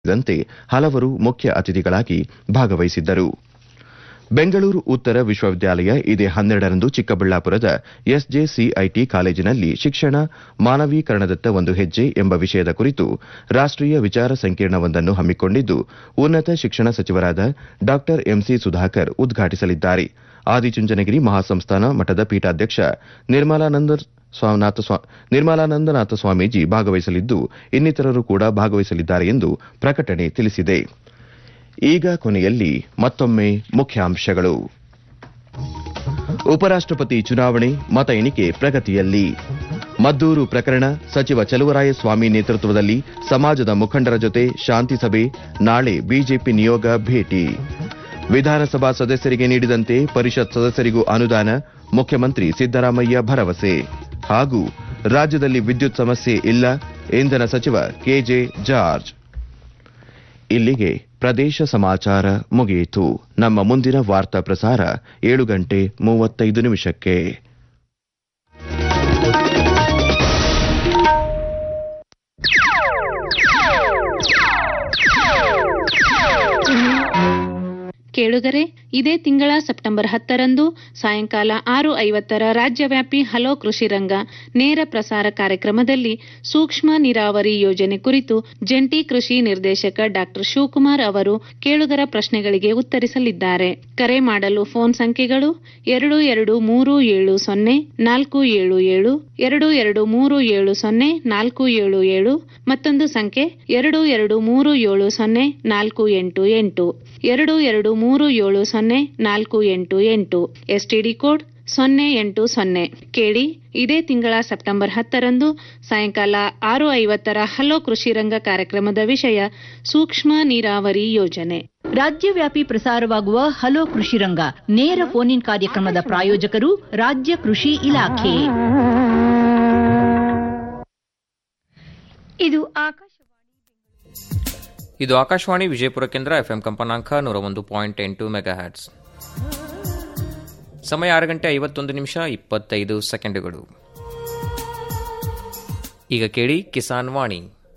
ಸೇರಿದಂತೆ ಹಲವರು ಮುಖ್ಯ ಅತಿಥಿಗಳಾಗಿ ಭಾಗವಹಿಸಿದ್ದರು ಬೆಂಗಳೂರು ಉತ್ತರ ವಿಶ್ವವಿದ್ಯಾಲಯ ಇದೇ ಹನ್ನೆರಡರಂದು ಚಿಕ್ಕಬಳ್ಳಾಪುರದ ಎಸ್ಜೆಸಿಐಟಿ ಕಾಲೇಜಿನಲ್ಲಿ ಶಿಕ್ಷಣ ಮಾನವೀಕರಣದತ್ತ ಒಂದು ಹೆಜ್ಜೆ ಎಂಬ ವಿಷಯದ ಕುರಿತು ರಾಷ್ಟೀಯ ವಿಚಾರ ಸಂಕಿರಣವೊಂದನ್ನು ಹಮ್ಮಿಕೊಂಡಿದ್ದು ಉನ್ನತ ಶಿಕ್ಷಣ ಸಚಿವರಾದ ಡಾ ಎಂಸಿ ಸುಧಾಕರ್ ಉದ್ಘಾಟಿಸಲಿದ್ದಾರೆ ಆದಿಚುಂಚನಗಿರಿ ಮಹಾಸಂಸ್ಥಾನ ಮಠದ ಪೀಠಾಧ್ಯಕ್ಷ ನಿರ್ಮಲಾನಂದನಾಥ ಸ್ವಾಮೀಜಿ ಭಾಗವಹಿಸಲಿದ್ದು ಇನ್ನಿತರರು ಕೂಡ ಭಾಗವಹಿಸಲಿದ್ದಾರೆ ಎಂದು ಪ್ರಕಟಣೆ ತಿಳಿಸಿದೆ ಈಗ ಕೊನೆಯಲ್ಲಿ ಮತ್ತೊಮ್ಮೆ ಮುಖ್ಯಾಂಶಗಳು ಉಪರಾಷ್ಟಪತಿ ಚುನಾವಣೆ ಮತ ಎಣಿಕೆ ಪ್ರಗತಿಯಲ್ಲಿ ಮದ್ದೂರು ಪ್ರಕರಣ ಸಚಿವ ಚಲುವರಾಯಸ್ವಾಮಿ ನೇತೃತ್ವದಲ್ಲಿ ಸಮಾಜದ ಮುಖಂಡರ ಜೊತೆ ಶಾಂತಿ ಸಭೆ ನಾಳೆ ಬಿಜೆಪಿ ನಿಯೋಗ ಭೇಟಿ ವಿಧಾನಸಭಾ ಸದಸ್ಯರಿಗೆ ನೀಡಿದಂತೆ ಪರಿಷತ್ ಸದಸ್ಯರಿಗೂ ಅನುದಾನ ಮುಖ್ಯಮಂತ್ರಿ ಸಿದ್ದರಾಮಯ್ಯ ಭರವಸೆ ಹಾಗೂ ರಾಜ್ಯದಲ್ಲಿ ವಿದ್ಯುತ್ ಸಮಸ್ಯೆ ಇಲ್ಲ ಇಂಧನ ಸಚಿವ ಕೆಜೆ ಜಾರ್ಜ್ ಇಲ್ಲಿಗೆ ಪ್ರದೇಶ ಸಮಾಚಾರ ಮುಗಿಯಿತು ನಮ್ಮ ಮುಂದಿನ ವಾರ್ತಾ ಪ್ರಸಾರ ಏಳು ಗಂಟೆ ಮೂವತ್ತೈದು ನಿಮಿಷಕ್ಕೆ ಕೇಳುಗರೆ ಇದೇ ತಿಂಗಳ ಸೆಪ್ಟೆಂಬರ್ ಹತ್ತರಂದು ಸಾಯಂಕಾಲ ಆರು ಐವತ್ತರ ರಾಜ್ಯವ್ಯಾಪಿ ಹಲೋ ಕೃಷಿ ರಂಗ ನೇರ ಪ್ರಸಾರ ಕಾರ್ಯಕ್ರಮದಲ್ಲಿ ಸೂಕ್ಷ್ಮ ನೀರಾವರಿ ಯೋಜನೆ ಕುರಿತು ಜಂಟಿ ಕೃಷಿ ನಿರ್ದೇಶಕ ಡಾ ಶಿವಕುಮಾರ್ ಅವರು ಕೇಳುಗರ ಪ್ರಶ್ನೆಗಳಿಗೆ ಉತ್ತರಿಸಲಿದ್ದಾರೆ ಕರೆ ಮಾಡಲು ಫೋನ್ ಸಂಖ್ಯೆಗಳು ಎರಡು ಎರಡು ಮೂರು ಏಳು ಸೊನ್ನೆ ನಾಲ್ಕು ಏಳು ಏಳು ಎರಡು ಎರಡು ಮೂರು ಏಳು ಸೊನ್ನೆ ನಾಲ್ಕು ಏಳು ಏಳು ಮತ್ತೊಂದು ಸಂಖ್ಯೆ ಎರಡು ಎರಡು ಮೂರು ಏಳು ಸೊನ್ನೆ ನಾಲ್ಕು ಎಂಟು ಎಂಟು ಎರಡು ಎರಡು ಮೂರು ಏಳು ಸೊನ್ನೆ ನಾಲ್ಕು ಎಂಟು ಎಂಟು ಎಸ್ಟಿಡಿ ಕೋಡ್ ಸೊನ್ನೆ ಎಂಟು ಸೊನ್ನೆ ಕೇಳಿ ಇದೇ ತಿಂಗಳ ಸೆಪ್ಟೆಂಬರ್ ಹತ್ತರಂದು ಸಾಯಂಕಾಲ ಆರು ಐವತ್ತರ ಹಲೋ ಕೃಷಿ ರಂಗ ಕಾರ್ಯಕ್ರಮದ ವಿಷಯ ಸೂಕ್ಷ್ಮ ನೀರಾವರಿ ಯೋಜನೆ ರಾಜ್ಯವ್ಯಾಪಿ ಪ್ರಸಾರವಾಗುವ ಹಲೋ ಕೃಷಿ ರಂಗ ನೇರ ಫೋನ್ ಇನ್ ಕಾರ್ಯಕ್ರಮದ ಪ್ರಾಯೋಜಕರು ರಾಜ್ಯ ಕೃಷಿ ಇಲಾಖೆ ಇದು ಆಕಾಶವಾಣಿ ಇದು ಆಕಾಶವಾಣಿ ವಿಜಯಪುರ ಕೇಂದ್ರ ಎಫ್ಎಂ ಕಂಪನಾಂಕ ನೂರ ಒಂದು ಪಾಯಿಂಟ್ ಎಂಟು ಮೆಗಾ ಹ್ಯಾಟ್ಸ್ ಸಮಯ ಆರು ಗಂಟೆ ಐವತ್ತೊಂದು ನಿಮಿಷ ಇಪ್ಪತ್ತೈದು ಸೆಕೆಂಡುಗಳು ಈಗ ಕೇಳಿ ಕಿಸಾನ್ ವಾಣಿ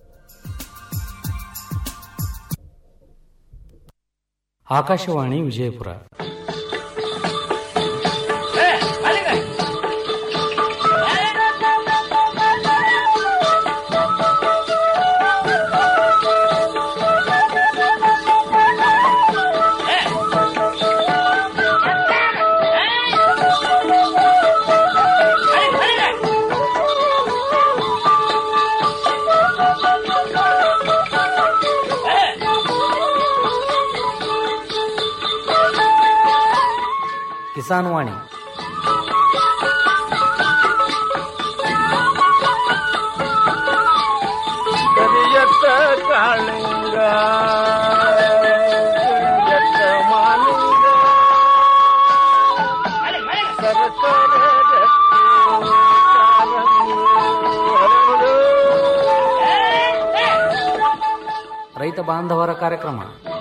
ಆಕಾಶವಾಣಿ ವಿಜಯಪುರ ಕಿಸಾನ್ ವಾಣಿ ಕರಿಯತ್ತ ಕಾಳಿಂಗ ಕರಿಯತ್ತ ಮಾಲಿಂಗ ಸರಸರ ರಕ್ತಿ ಕಾರಂಗಿ ಹರಡು. ರೈತ ಬಾಂಧವರ ಕಾರ್ಯಕ್ರಮ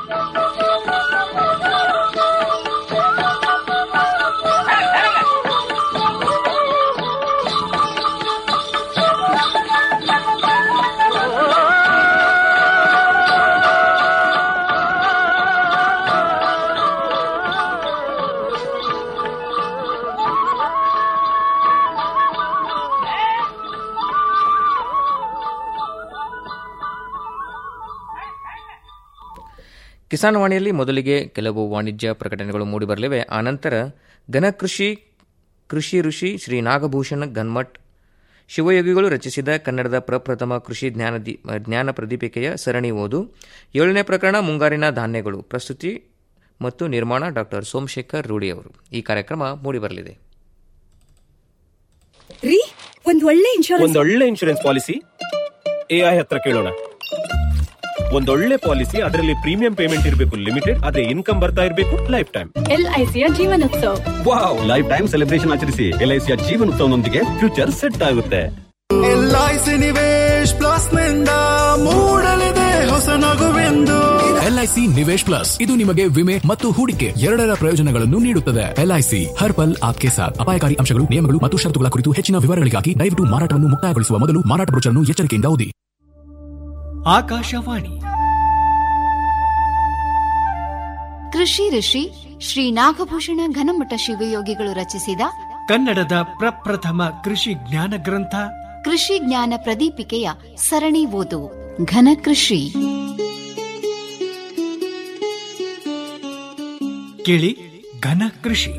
ಕಿಸಾನ್ ವಾಣಿಯಲ್ಲಿ ಮೊದಲಿಗೆ ಕೆಲವು ವಾಣಿಜ್ಯ ಪ್ರಕಟಣೆಗಳು ಮೂಡಿಬರಲಿವೆ ಆನಂತರ ಘನಕೃಷಿ ಕೃಷಿ ಋಷಿ ಶ್ರೀ ನಾಗಭೂಷಣ ಗನ್ಮಠ್ ಶಿವಯೋಗಿಗಳು ರಚಿಸಿದ ಕನ್ನಡದ ಪ್ರಪ್ರಥಮ ಕೃಷಿ ಜ್ಞಾನ ಜ್ಞಾನ ಪ್ರದೀಪಿಕೆಯ ಸರಣಿ ಓದು ಏಳನೇ ಪ್ರಕರಣ ಮುಂಗಾರಿನ ಧಾನ್ಯಗಳು ಪ್ರಸ್ತುತಿ ಮತ್ತು ನಿರ್ಮಾಣ ಡಾಕ್ಟರ್ ಸೋಮಶೇಖರ್ ರೂಢಿ ಅವರು ಈ ಕಾರ್ಯಕ್ರಮ ಮೂಡಿಬರಲಿದೆ ರೀ ಒಂದ್ ಒಳ್ಳೆ ಇನ್ಶೂರೆನ್ಸ್ ಒಂದೊಳ್ಳೆ ಇನ್ಶೂರೆನ್ಸ್ ಪಾಲಿಸಿ ಎಐ ಹತ್ರ ಕೇಳೋಣ ಒಂದೊಳ್ಳೆ ಪಾಲಿಸಿ ಅದರಲ್ಲಿ ಪ್ರೀಮಿಯಂ ಪೇಮೆಂಟ್ ಇರಬೇಕು ಲಿಮಿಟೆಡ್ ಅದೇ ಇನ್ಕಮ್ ಬರ್ತಾ ಇರಬೇಕು ಲೈಫ್ ಟೈಮ್ ಎಲ್ಐಸಿಯ Jeevan Utsav wow life time celebration ಆಚರಿಸಿ ಎಲ್ಐಸಿಯ ಜೀವನೋತ್ಸವನೊಂದಿಗೆ ಫ್ಯೂಚರ್ ಸೆಟ್ ಆಗುತ್ತೆ ಎಲ್ಐಸಿ ನಿವೇಶ್ ಪ್ಲಸ್ ನಿಂದ ಮೂಡಲಿದೆ ಹೊಸ ನಗುವೆಂದು ಎಲ್ಐಸಿ ನಿವೇಶ್ ಪ್ಲಸ್ ಇದು ನಿಮಗೆ ವಿಮೆ ಮತ್ತು ಹೂಡಿಕೆ ಎರಡರ ಪ್ರಯೋಜನಗಳನ್ನು ನೀಡುತ್ತದೆ ಎಲ್ಐಸಿ ಹರ್ ಪಲ್ ಆಪ್ಕೆ ಸಾಥ್ ಅಪಾಯಕಾರಿ ಅಂಶಗಳು ನಿಯಮಗಳು ಮತ್ತು ಷರತ್ತುಗಳ ಕುರಿತು ಹೆಚ್ಚಿನ ವಿವರಗಳಿಗಾಗಿ ದಯವಿಟ್ಟು ಮಾರಾಟವನ್ನು ಮುಕ್ತಾಯಗೊಳಿಸುವ ಮೊದಲು ಮಾರಾಟ ಬ್ರೋಚರ್ನ್ನು ಎಚ್ಚರಿಕೆಯಿಂದ ಓದಿ ಆಕಾಶವಾಣಿ ಕೃಷಿ ಋಷಿ ಶ್ರೀ ನಾಗಭೂಷಣ ಘನಮಠ ಶಿವಯೋಗಿಗಳು ರಚಿಸಿದ ಕನ್ನಡದ ಪ್ರಪ್ರಥಮ ಕೃಷಿ ಜ್ಞಾನ ಗ್ರಂಥ ಕೃಷಿ ಜ್ಞಾನ ಪ್ರದೀಪಿಕೆಯ ಸರಣಿ ಓದು ಘನ ಕೃಷಿ ಕೇಳಿ ಘನ ಕೃಷಿ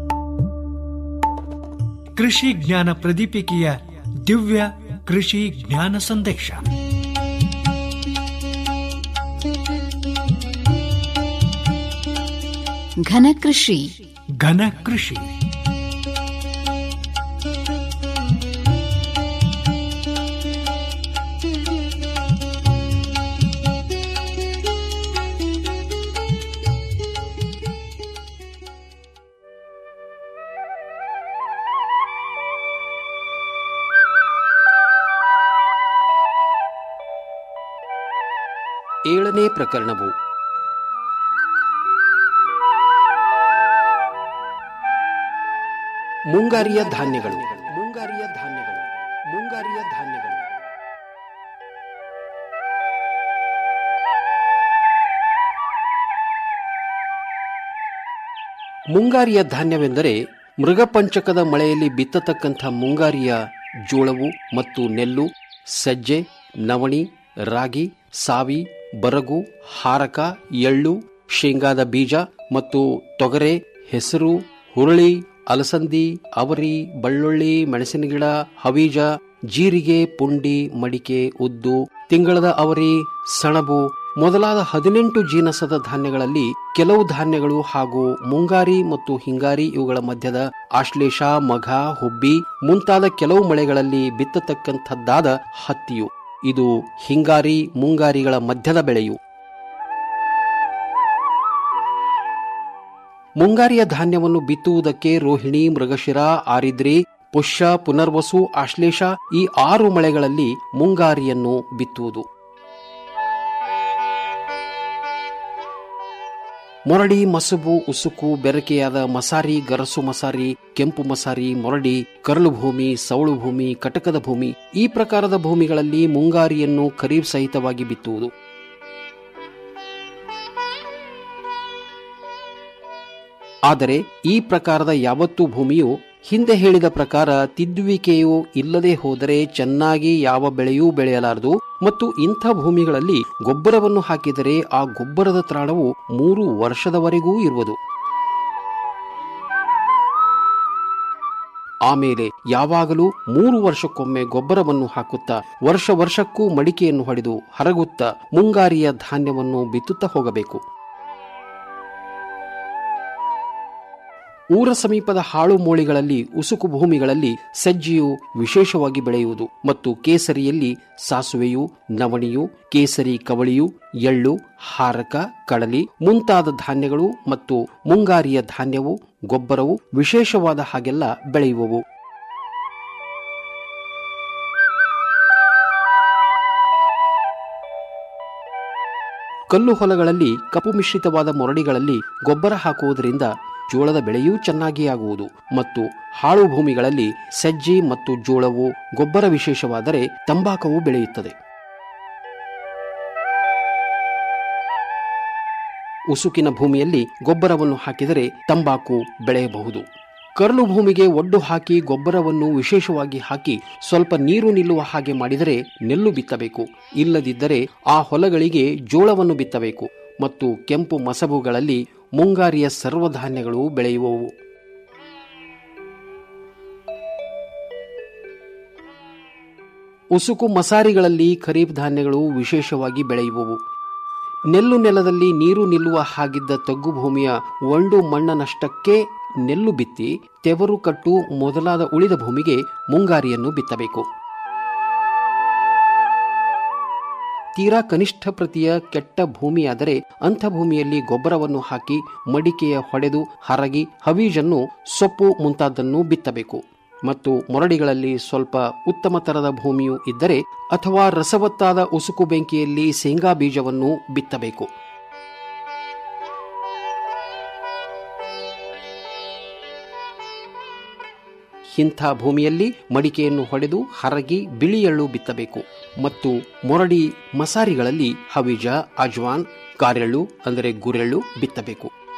ಕೃಷಿ ಜ್ಞಾನ ಪ್ರದೀಪಿಕೆಯ ದಿವ್ಯ ಕೃಷಿ ಜ್ಞಾನ ಸಂದೇಶ ಘನ ಕೃಷಿ ಘನ ಕೃಷಿ ಏಳನೇ ಪ್ರಕರಣವು ಮುಂಗಾರಿಯ ಧಾನ್ಯಗಳು ಮುಂಗಾರಿಯ ಧಾನ್ಯಗಳು ಮುಂಗಾರಿಯ ಧಾನ್ಯಗಳು ಮುಂಗಾರಿಯ ಧಾನ್ಯವೆಂದರೆ ಮೃಗಪಂಚಕದ ಮಳೆಯಲ್ಲಿ ಬಿತ್ತತಕ್ಕಂಥ ಮುಂಗಾರಿಯ ಜೋಳವು ಮತ್ತು ನೆಲ್ಲು ಸಜ್ಜೆ ನವಣಿ ರಾಗಿ ಸಾವಿ ಬರಗು ಹಾರಕ ಎಳ್ಳು ಶೇಂಗಾದ ಬೀಜ ಮತ್ತು ತೊಗರೆ ಹೆಸರು ಹುರುಳಿ ಅಲಸಂದಿ ಅವರಿ ಬಳ್ಳುಳ್ಳಿ ಮೆಣಸಿನ ಗಿಡ ಹವೀಜ ಜೀರಿಗೆ ಪುಂಡಿ ಮಡಿಕೆ ಉದ್ದು ತಿಂಗಳದ ಅವರಿ ಸಣಬು ಮೊದಲಾದ ಹದಿನೆಂಟು ಜೀನಸದ ಧಾನ್ಯಗಳಲ್ಲಿ ಕೆಲವು ಧಾನ್ಯಗಳು ಹಾಗೂ ಮುಂಗಾರಿ ಮತ್ತು ಹಿಂಗಾರಿ ಇವುಗಳ ಮಧ್ಯದ ಆಶ್ಲೇಷ ಮಘ ಹುಬ್ಬಿ ಮುಂತಾದ ಕೆಲವು ಮಳೆಗಳಲ್ಲಿ ಬಿತ್ತತಕ್ಕಂಥದ್ದಾದ ಹತ್ತಿಯು ಇದು ಹಿಂಗಾರಿ ಮುಂಗಾರಿಗಳ ಮಧ್ಯದ ಬೆಳೆಯು ಮುಂಗಾರಿಯ ಧಾನ್ಯವನ್ನು ಬಿತ್ತುವುದಕ್ಕೆ ರೋಹಿಣಿ ಮೃಗಶಿರ ಆರಿದ್ರಿ ಪುಷ್ಯ ಪುನರ್ವಸು ಆಶ್ಲೇಷ ಈ ಆರು ಮಳೆಗಳಲ್ಲಿ ಮುಂಗಾರಿಯನ್ನು ಬಿತ್ತುವುದು ಮೊರಡಿ ಮಸಬು ಉಸುಕು ಬೆರಕೆಯಾದ ಮಸಾರಿ ಗರಸು ಮಸಾರಿ ಕೆಂಪು ಮಸಾರಿ ಮೊರಡಿ ಕರಳು ಭೂಮಿ ಸವಳು ಭೂಮಿ ಕಟಕದ ಭೂಮಿ ಈ ಪ್ರಕಾರದ ಭೂಮಿಗಳಲ್ಲಿ ಮುಂಗಾರಿಯನ್ನು ಖರೀಫ್ ಸಹಿತವಾಗಿ ಬಿತ್ತುವುದು ಆದರೆ ಈ ಪ್ರಕಾರದ ಯಾವತ್ತೂ ಭೂಮಿಯು ಹಿಂದೆ ಹೇಳಿದ ಪ್ರಕಾರ ತಿದ್ದುವಿಕೆಯು ಇಲ್ಲದೆ ಹೋದರೆ ಚೆನ್ನಾಗಿ ಯಾವ ಬೆಳೆಯೂ ಬೆಳೆಯಲಾರದು ಮತ್ತು ಇಂಥ ಭೂಮಿಗಳಲ್ಲಿ ಗೊಬ್ಬರವನ್ನು ಹಾಕಿದರೆ ಆ ಗೊಬ್ಬರದ ತ್ರಾಣವು ಮೂರು ವರ್ಷದವರೆಗೂ ಇರುವುದು ಆಮೇಲೆ ಯಾವಾಗಲೂ ಮೂರು ವರ್ಷಕ್ಕೊಮ್ಮೆ ಗೊಬ್ಬರವನ್ನು ಹಾಕುತ್ತಾ ವರ್ಷ ವರ್ಷಕ್ಕೂ ಮಡಿಕೆಯನ್ನು ಹೊಡೆದು ಹರಗುತ್ತಾ ಮುಂಗಾರಿಯ ಧಾನ್ಯವನ್ನು ಬಿತ್ತುತ್ತಾ ಹೋಗಬೇಕು ಊರ ಸಮೀಪದ ಹಾಳು ಮೋಳಿಗಳಲ್ಲಿ ಉಸುಕು ಭೂಮಿಗಳಲ್ಲಿ ಸಜ್ಜಿಯು ವಿಶೇಷವಾಗಿ ಬೆಳೆಯುವುದು ಮತ್ತು ಕೇಸರಿಯಲ್ಲಿ ಸಾಸುವೆಯು ನವಣಿಯು ಕೇಸರಿ ಕವಳಿಯು ಎಳ್ಳು ಹಾರಕ ಕಡಲಿ ಮುಂತಾದ ಧಾನ್ಯಗಳು ಮತ್ತು ಮುಂಗಾರಿಯ ಧಾನ್ಯವು ಗೊಬ್ಬರವು ವಿಶೇಷವಾದ ಹಾಗೆಲ್ಲ ಬೆಳೆಯುವವು ಕಲ್ಲು ಹೊಲಗಳಲ್ಲಿ ಕಪ್ಪು ಮಿಶ್ರಿತವಾದ ಮೊರಡಿಗಳಲ್ಲಿ ಗೊಬ್ಬರ ಹಾಕುವುದರಿಂದ ಜೋಳದ ಬೆಳೆಯೂ ಚೆನ್ನಾಗಿ ಆಗುವುದು ಮತ್ತು ಹಾಳು ಭೂಮಿಗಳಲ್ಲಿ ಸಜ್ಜಿ ಮತ್ತು ಜೋಳವು ಗೊಬ್ಬರ ವಿಶೇಷವಾದರೆ ತಂಬಾಕವು ಬೆಳೆಯುತ್ತದೆ ಉಸುಕಿನ ಭೂಮಿಯಲ್ಲಿ ಗೊಬ್ಬರವನ್ನು ಹಾಕಿದರೆ ತಂಬಾಕು ಬೆಳೆಯಬಹುದು ಕರಳು ಭೂಮಿಗೆ ಒಡ್ಡು ಹಾಕಿ ಗೊಬ್ಬರವನ್ನು ವಿಶೇಷವಾಗಿ ಹಾಕಿ ಸ್ವಲ್ಪ ನೀರು ನಿಲ್ಲುವ ಹಾಗೆ ಮಾಡಿದರೆ ನೆಲ್ಲು ಬಿತ್ತಬೇಕು ಇಲ್ಲದಿದ್ದರೆ ಆ ಹೊಲಗಳಿಗೆ ಜೋಳವನ್ನು ಬಿತ್ತಬೇಕು ಮತ್ತು ಕೆಂಪು ಮಸಬುಗಳಲ್ಲಿ ಮುಂಗಾರಿಯ ಸರ್ವಧಾನ್ಯಗಳು ಬೆಳೆಯುವವು ಉಸುಕು ಮಸಾರಿಗಳಲ್ಲಿ ಖರೀಫ್ ಧಾನ್ಯಗಳು ವಿಶೇಷವಾಗಿ ಬೆಳೆಯುವವು ನೆಲ್ಲು ನೆಲದಲ್ಲಿ ನೀರು ನಿಲ್ಲುವ ಹಾಗಿದ್ದ ತಗ್ಗು ಭೂಮಿಯ ಒಂಡು ಮಣ್ಣನಷ್ಟಕ್ಕೆ ನೆಲ್ಲು ಬಿತ್ತಿ ತೆವರು ಕಟ್ಟು ಮೊದಲಾದ ಉಳಿದ ಭೂಮಿಗೆ ಮುಂಗಾರಿಯನ್ನು ಬಿತ್ತಬೇಕು ತೀರಾ ಕನಿಷ್ಠ ಪ್ರತಿಯ ಕೆಟ್ಟ ಭೂಮಿಯಾದರೆ ಅಂಥ ಭೂಮಿಯಲ್ಲಿ ಗೊಬ್ಬರವನ್ನು ಹಾಕಿ ಮಡಿಕೆಯ ಹೊಡೆದು ಹರಗಿ ಹವೀಜನ್ನು ಸೊಪ್ಪು ಮುಂತಾದನ್ನು ಬಿತ್ತಬೇಕು ಮತ್ತು ಮೊರಡಿಗಳಲ್ಲಿ ಸ್ವಲ್ಪ ಉತ್ತಮ ತರದ ಭೂಮಿಯು ಇದ್ದರೆ ಅಥವಾ ರಸವತ್ತಾದ ಉಸುಕು ಬೆಂಕಿಯಲ್ಲಿ ಶೇಂಗಾ ಬೀಜವನ್ನು ಬಿತ್ತಬೇಕು ಇಂಥ ಭೂಮಿಯಲ್ಲಿ ಮಡಿಕೆಯನ್ನು ಹೊಡೆದು ಹರಗಿ ಬಿಳಿ ಎಳ್ಳು ಬಿತ್ತಬೇಕು ಮತ್ತು ಮೊರಡಿ ಮಸಾರಿಗಳಲ್ಲಿ ಹವಿಜ ಅಜ್ವಾನ್ ಕಾರೆಳ್ಳು ಅಂದರೆ ಗುರೆಳ್ಳು ಬಿತ್ತಬೇಕು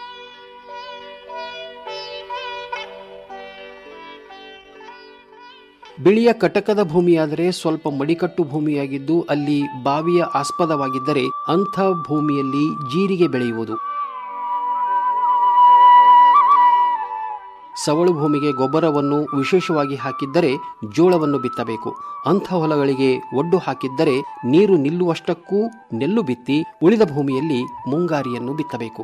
ಬಿಳಿಯ ಕಟಕದ ಭೂಮಿಯಾದರೆ ಸ್ವಲ್ಪ ಮಡಿಕಟ್ಟು ಭೂಮಿಯಾಗಿದ್ದು ಅಲ್ಲಿ ಬಾವಿಯ ಆಸ್ಪದವಾಗಿದ್ದರೆ ಅಂಥ ಭೂಮಿಯಲ್ಲಿ ಜೀರಿಗೆ ಬೆಳೆಯುವುದು ಸವಳು ಭೂಮಿಗೆ ಗೊಬ್ಬರವನ್ನು ವಿಶೇಷವಾಗಿ ಹಾಕಿದ್ದರೆ ಜೋಳವನ್ನು ಬಿತ್ತಬೇಕು ಅಂಥ ಹೊಲಗಳಿಗೆ ಒಡ್ಡು ಹಾಕಿದ್ದರೆ ನೀರು ನಿಲ್ಲುವಷ್ಟಕ್ಕೂ ನೆಲ್ಲು ಬಿತ್ತಿ ಉಳಿದ ಭೂಮಿಯಲ್ಲಿ ಮುಂಗಾರಿಯನ್ನು ಬಿತ್ತಬೇಕು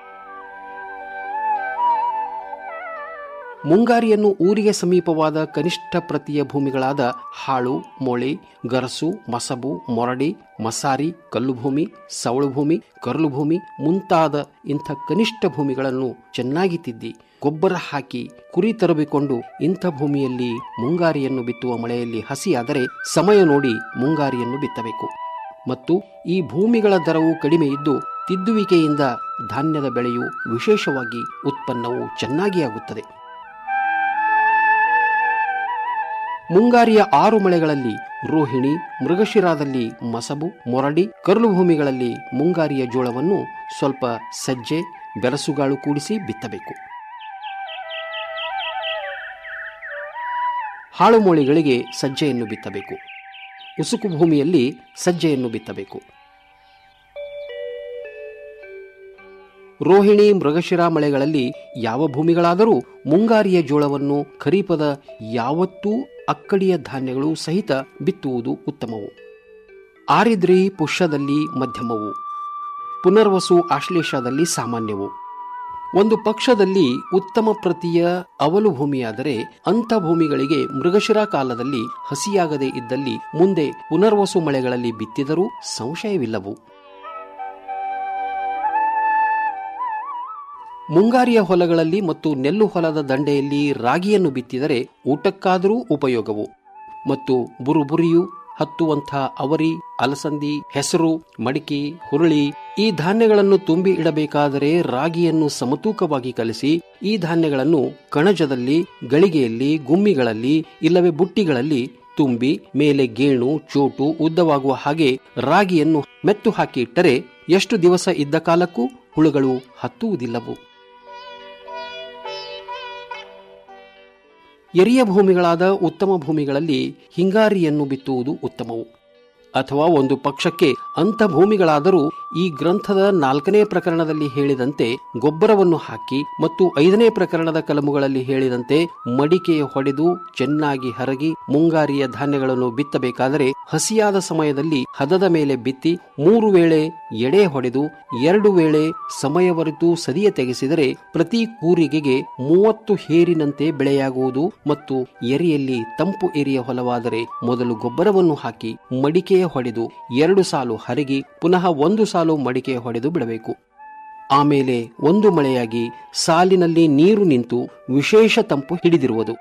ಮುಂಗಾರಿಯನ್ನು ಊರಿಗೆ ಸಮೀಪವಾದ ಕನಿಷ್ಠ ಪ್ರತಿಯ ಭೂಮಿಗಳಾದ ಹಾಳು ಮೊಳೆ ಗರಸು ಮಸಬು ಮೊರಡಿ ಮಸಾರಿ ಕಲ್ಲು ಭೂಮಿ ಸವಳು ಭೂಮಿ ಕರ್ಲು ಭೂಮಿ ಮುಂತಾದ ಇಂಥ ಕನಿಷ್ಠ ಭೂಮಿಗಳನ್ನು ಚೆನ್ನಾಗಿ ತಿದ್ದಿ ಗೊಬ್ಬರ ಹಾಕಿ ಕುರಿ ತರಬಿಕೊಂಡು ಇಂಥ ಭೂಮಿಯಲ್ಲಿ ಮುಂಗಾರಿಯನ್ನು ಬಿತ್ತುವ ಮಳೆಯಲ್ಲಿ ಹಸಿಯಾದರೆ ಸಮಯ ನೋಡಿ ಮುಂಗಾರಿಯನ್ನು ಬಿತ್ತಬೇಕು ಮತ್ತು ಈ ಭೂಮಿಗಳ ದರವು ಕಡಿಮೆ ಇದ್ದು ತಿದ್ದುವಿಕೆಯಿಂದ ಧಾನ್ಯದ ಬೆಳೆಯು ವಿಶೇಷವಾಗಿ ಉತ್ಪನ್ನವು ಚೆನ್ನಾಗಿ ಆಗುತ್ತದೆ ಮುಂಗಾರಿಯ ಆರು ಮಳೆಗಳಲ್ಲಿ ರೋಹಿಣಿ ಮೃಗಶಿರಾದಲ್ಲಿ ಮಸಬು ಮೊರಡಿ ಕರ್ಲು ಭೂಮಿಗಳಲ್ಲಿ ಮುಂಗಾರಿಯ ಜೋಳವನ್ನು ಸ್ವಲ್ಪ ಸಜ್ಜೆ ಬೆರಸುಗಾಳು ಕೂಡಿಸಿ ಬಿತ್ತಬೇಕು ಹಾಳುಮೋಳಿಗಳಿಗೆ ಸಜ್ಜೆಯನ್ನು ಬಿತ್ತಬೇಕು ಉಸುಕು ಭೂಮಿಯಲ್ಲಿ ಸಜ್ಜೆಯನ್ನು ಬಿತ್ತಬೇಕು ರೋಹಿಣಿ ಮೃಗಶಿರ ಮಳೆಗಳಲ್ಲಿ ಯಾವ ಭೂಮಿಗಳಾದರೂ ಮುಂಗಾರಿಯ ಜೋಳವನ್ನು ಖರೀಪದ ಯಾವತ್ತೂ ಅಕ್ಕಡಿಯ ಧಾನ್ಯಗಳು ಸಹಿತ ಬಿತ್ತುವುದು ಉತ್ತಮವು ಆರಿದ್ರಿ ಪುಷ್ಯದಲ್ಲಿ ಮಧ್ಯಮವು ಪುನರ್ವಸು ಆಶ್ಲೇಷದಲ್ಲಿ ಸಾಮಾನ್ಯವು ಒಂದು ಪಕ್ಷದಲ್ಲಿ ಉತ್ತಮ ಪ್ರತಿಯ ಅವಲು ಭೂಮಿಯಾದರೆ ಅಂಥ ಭೂಮಿಗಳಿಗೆ ಮೃಗಶಿರ ಕಾಲದಲ್ಲಿ ಹಸಿಯಾಗದೇ ಇದ್ದಲ್ಲಿ ಮುಂದೆ ಪುನರ್ವಸು ಮಳೆಗಳಲ್ಲಿ ಬಿತ್ತಿದರೂ ಸಂಶಯವಿಲ್ಲವು ಮುಂಗಾರಿಯ ಹೊಲಗಳಲ್ಲಿ ಮತ್ತು ನೆಲ್ಲು ಹೊಲದ ದಂಡೆಯಲ್ಲಿ ರಾಗಿಯನ್ನು ಬಿತ್ತಿದರೆ ಊಟಕ್ಕಾದರೂ ಉಪಯೋಗವು ಮತ್ತು ಬುರುಬುರಿಯು ಹತ್ತುವಂಥ ಅವರಿ ಅಲಸಂದಿ ಹೆಸರು ಮಡಿಕೆ ಹುರುಳಿ ಈ ಧಾನ್ಯಗಳನ್ನು ತುಂಬಿ ಇಡಬೇಕಾದರೆ ರಾಗಿಯನ್ನು ಸಮತೂಕವಾಗಿ ಕಲಿಸಿ ಈ ಧಾನ್ಯಗಳನ್ನು ಕಣಜದಲ್ಲಿ ಗಳಿಗೆಯಲ್ಲಿ ಗುಮ್ಮಿಗಳಲ್ಲಿ ಇಲ್ಲವೇ ಬುಟ್ಟಿಗಳಲ್ಲಿ ತುಂಬಿ ಮೇಲೆ ಗೇಣು ಚೋಟು ಉದ್ದವಾಗುವ ಹಾಗೆ ರಾಗಿಯನ್ನು ಮೆತ್ತು ಹಾಕಿ ಇಟ್ಟರೆ ಎಷ್ಟು ದಿವಸ ಇದ್ದ ಕಾಲಕ್ಕೂ ಹುಳುಗಳು ಹತ್ತುವುದಿಲ್ಲವು ಎರಿಯ ಭೂಮಿಗಳಾದ ಉತ್ತಮ ಭೂಮಿಗಳಲ್ಲಿ ಹಿಂಗಾರಿಯನ್ನು ಬಿತ್ತುವುದು ಉತ್ತಮವು ಅಥವಾ ಒಂದು ಪಕ್ಷಕ್ಕೆ ಅಂಥ ಭೂಮಿಗಳಾದರೂ ಈ ಗ್ರಂಥದ ನಾಲ್ಕನೇ ಪ್ರಕರಣದಲ್ಲಿ ಹೇಳಿದಂತೆ ಗೊಬ್ಬರವನ್ನು ಹಾಕಿ ಮತ್ತು ಐದನೇ ಪ್ರಕರಣದ ಕಲಮುಗಳಲ್ಲಿ ಹೇಳಿದಂತೆ ಮಡಿಕೆ ಹೊಡೆದು ಚೆನ್ನಾಗಿ ಹರಗಿ ಮುಂಗಾರಿಯ ಧಾನ್ಯಗಳನ್ನು ಬಿತ್ತಬೇಕಾದರೆ ಹಸಿಯಾದ ಸಮಯದಲ್ಲಿ ಹದದ ಮೇಲೆ ಬಿತ್ತಿ ಮೂರು ವೇಳೆ ಎಡೆ ಹೊಡೆದು ಎರಡು ವೇಳೆ ಸಮಯವರಿತು ಸದಿಯ ತೆಗೆಸಿದರೆ ಪ್ರತಿ ಕೂರಿಗೆಗೆ ಮೂವತ್ತು ಹೇರಿನಂತೆ ಬೆಳೆಯಾಗುವುದು ಮತ್ತು ಎರಿಯಲ್ಲಿ ತಂಪು ಎರಿಯ ಹೊಲವಾದರೆ ಮೊದಲು ಗೊಬ್ಬರವನ್ನು ಹಾಕಿ ಮಡಿಕೆಯ ಹೊಡೆದು ಎರಡು ಸಾಲು ಹರಗಿ ಪುನಃ ಒಂದು ಸಾಲು ಮಡಿಕೆ ಹೊಡೆದು ಬಿಡಬೇಕು ಆಮೇಲೆ ಒಂದು ಮಳೆಯಾಗಿ ಸಾಲಿನಲ್ಲಿ ನೀರು ನಿಂತು ವಿಶೇಷ ತಂಪು ಹಿಡಿದಿರುವುದು